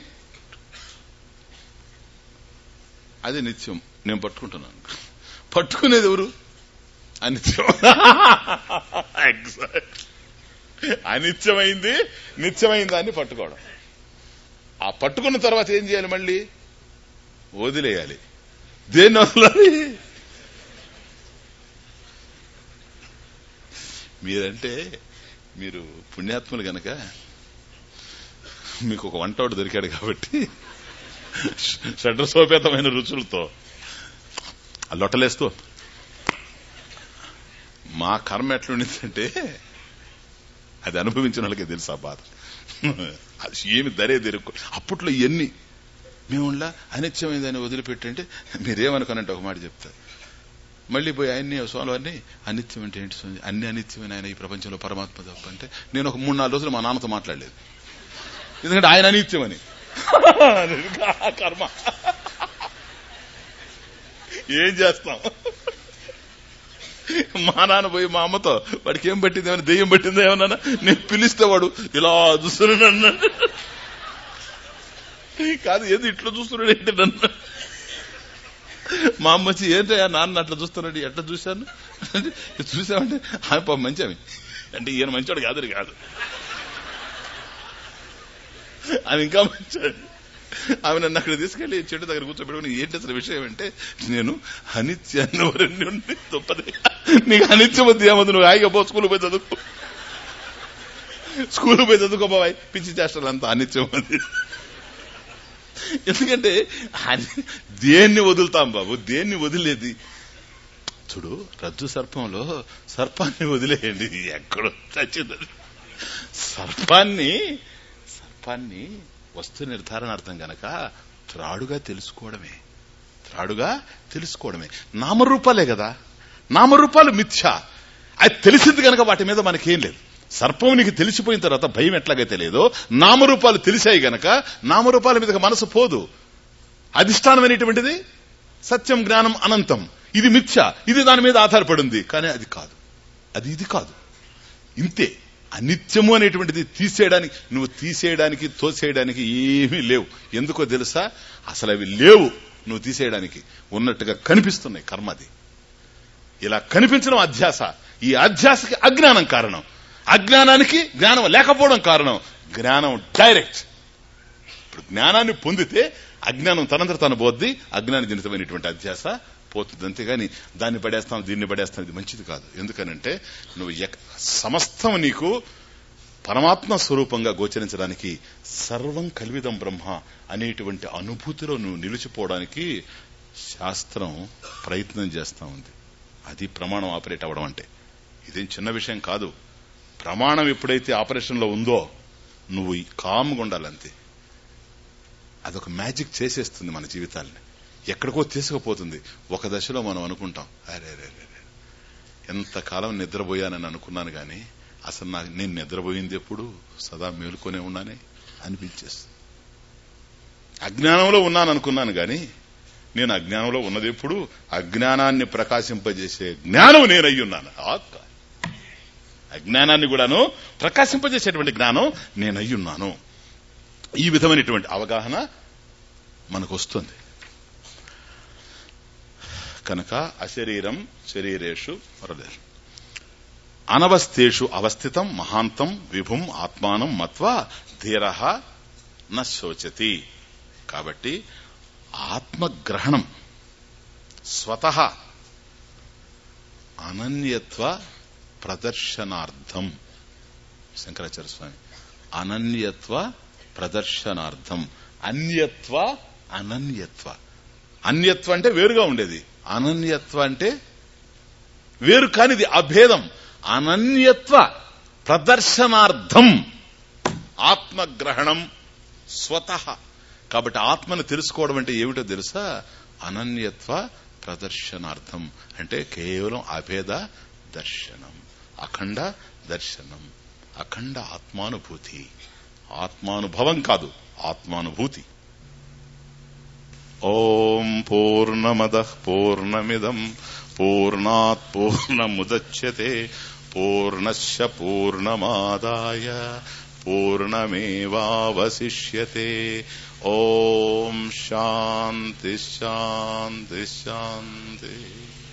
Speaker 1: అది నిత్యం నేను పట్టుకుంటున్నాను పట్టుకునేది ఎవరు అనిత్యం ఎగ్జాక్ట్ అనిత్యమైంది నిత్యమైంది దాన్ని పట్టుకోవడం ఆ పట్టుకున్న తర్వాత ఏం చేయాలి మళ్ళీ వదిలేయాలి దేన్ని వదలాలి మీరంటే మీరు పుణ్యాత్ములు గనక మీకు ఒక వంటోడు దొరికాడు కాబట్టి షడ్రసోపేతమైన రుచులతో ఆ లొట్టలేస్తూ మా కర్మ ఎట్లుండిందంటే అది అనుభవించిన వాళ్ళకే తెలుసు ఆ బాధ అది ఏమి దరే తిరుక్కు అప్పట్లో ఎన్ని మేములా అనిత్యమైందని వదిలిపెట్టంటే మీరేమనుకోనంటే ఒక మాట చెప్తారు మళ్ళీ పోయి ఆయన్ని స్వామివారిని అనిత్యం అంటే ఏంటి స్వామి అన్ని అనిత్యమైన ఆయన ఈ ప్రపంచంలో పరమాత్మ తప్ప అంటే నేను ఒక మూడు నాలుగు రోజులు మా నాన్నతో మాట్లాడలేదు ఎందుకంటే ఆయన అనిత్యం అని కర్మ ఏం చేస్తాం మా నాన్న పోయి మా అమ్మతో వాడికి ఏం పట్టింది ఏమైనా దెయ్యం పట్టింది ఏమన్నా నేను పిలిస్తే వాడు ఇలా చూస్తున్నాడు కాదు ఏది ఇట్లా చూస్తున్నాడు ఏంటి నన్ను మా అమ్మ వచ్చి ఏంటయ్యా నాన్న అట్లా చూస్తున్నాడు ఎట్లా చూశాను చూసామంటే ఆమె పాప మంచి ఆమె అంటే ఈయన మంచోడు కాదు కాదు ఆమె ఇంకా మంచోడు ఆమె నన్ను అక్కడ తీసుకెళ్లి చెట్టు దగ్గర కూర్చోబెట్టుకుని ఏంటి అసలు విషయం అంటే నేను అనిత్యాన్ని వరణ్ణి ఉండి తప్పదే నీకు అనిత్యం వద్దు ఏమద్దు నువ్వు హాయిగా పో స్కూల్ పోయి చదువుకో స్కూల్ పోయి చదువుకో బాబాయ్ పిచ్చి చేష్టలు అంతా అనిత్యం అది ఎందుకంటే దేన్ని వదులుతాం బాబు దేన్ని వదిలేది చూడు రజ్జు సర్పంలో సర్పాన్ని వదిలేయండి ఎక్కడో చచ్చింది సర్పాన్ని సర్పాన్ని వస్తు నిర్ధారణార్థం గనక త్రాడుగా తెలుసుకోవడమే త్రాడుగా తెలుసుకోవడమే నామరూపాలే కదా నామరూపాలు మిథ్య అది తెలిసింది గనక వాటి మీద మనకేం లేదు సర్పం నీకు తెలిసిపోయిన తర్వాత భయం ఎట్లాగైతే లేదో నామరూపాలు తెలిసాయి గనక నామరూపాల మీద మనసు పోదు అధిష్టానమైనటువంటిది సత్యం జ్ఞానం అనంతం ఇది మిథ్య ఇది దాని మీద ఆధారపడింది కానీ అది కాదు అది ఇది కాదు ఇంతే అనిత్యము అనేటువంటిది తీసేయడానికి నువ్వు తీసేయడానికి తోసేయడానికి ఏమీ లేవు ఎందుకో తెలుసా అసలు అవి లేవు నువ్వు తీసేయడానికి ఉన్నట్టుగా కనిపిస్తున్నాయి కర్మది ఇలా కనిపించడం అధ్యాస ఈ అధ్యాసకి అజ్ఞానం కారణం అజ్ఞానానికి జ్ఞానం లేకపోవడం కారణం జ్ఞానం డైరెక్ట్ ఇప్పుడు జ్ఞానాన్ని పొందితే అజ్ఞానం తనంతట తన పోద్ది అజ్ఞాన జనితమైనటువంటి అధ్యాస పోతుంది అంతేగాని దాన్ని పడేస్తాం దీన్ని పడేస్తాం ఇది మంచిది కాదు ఎందుకనంటే నువ్వు సమస్తం నీకు పరమాత్మ స్వరూపంగా గోచరించడానికి సర్వం కల్విదం బ్రహ్మ అనేటువంటి అనుభూతిలో నువ్వు నిలిచిపోవడానికి శాస్త్రం ప్రయత్నం చేస్తా ఉంది అది ప్రమాణం ఆపరేట్ అవ్వడం అంటే ఇదేం చిన్న విషయం కాదు ప్రమాణం ఎప్పుడైతే ఆపరేషన్ లో ఉందో నువ్వు కామ్గా ఉండాలంతే అదొక మ్యాజిక్ చేసేస్తుంది మన జీవితాల్ని ఎక్కడికో తీసుకుపోతుంది ఒక దశలో మనం అనుకుంటాం అరే రే రే ఎంతకాలం నిద్రపోయానని అనుకున్నాను గాని అసలు నాకు నేను నిద్రపోయింది ఎప్పుడు సదా మేలుకొనే ఉన్నానే అనిపించేస్తుంది అజ్ఞానంలో ఉన్నాను అనుకున్నాను గాని నేను అజ్ఞానంలో ఉన్నది ఎప్పుడు అజ్ఞానాన్ని ప్రకాశింపజేసే జ్ఞానం నేను అయ్యున్నాను అజ్ఞానాన్ని కూడాను ప్రకాశింపజేసేటువంటి జ్ఞానం నేను అయ్యున్నాను ఈ విధమైనటువంటి అవగాహన మనకు వస్తుంది కనుక అశరీరం శరీరేషు మరలేరు అనవస్థేషు అవస్థితం మహాంతం విభుం ఆత్మానం మత్వ ధీర నశోచతి కాబట్టి ఆత్మగ్రహణం స్వత అనన్యత్వ ప్రదర్శనార్థం శంకరాచార్య స్వామి అనన్యత్వ ప్రదర్శనార్థం అన్యత్వ అనన్యత్వ అన్యత్వ అంటే వేరుగా ఉండేది అనన్యత్వ అంటే వేరు కానిది అభేదం అనన్యత్వ ప్రదర్శనార్థం ఆత్మగ్రహణం స్వతః కాబట్టి ఆత్మను తెలుసుకోవడం అంటే ఏమిటో తెలుసా అనన్యత్వ ప్రదర్శనార్థం అంటే కేవలం అభేద దర్శనం అఖండ దర్శనం అఖండ ఆత్మానుభూతి ఆత్మానుభవం కాదు ఆత్మానుభూతి ఓం పూర్ణమద పూర్ణమిదం పూర్ణాత్ పూర్ణముదచ్యతే పూర్ణశ పూర్ణమాదాయ పూర్ణమేవావశిష్యతే ఓం శాంతి శాంతి శాంతి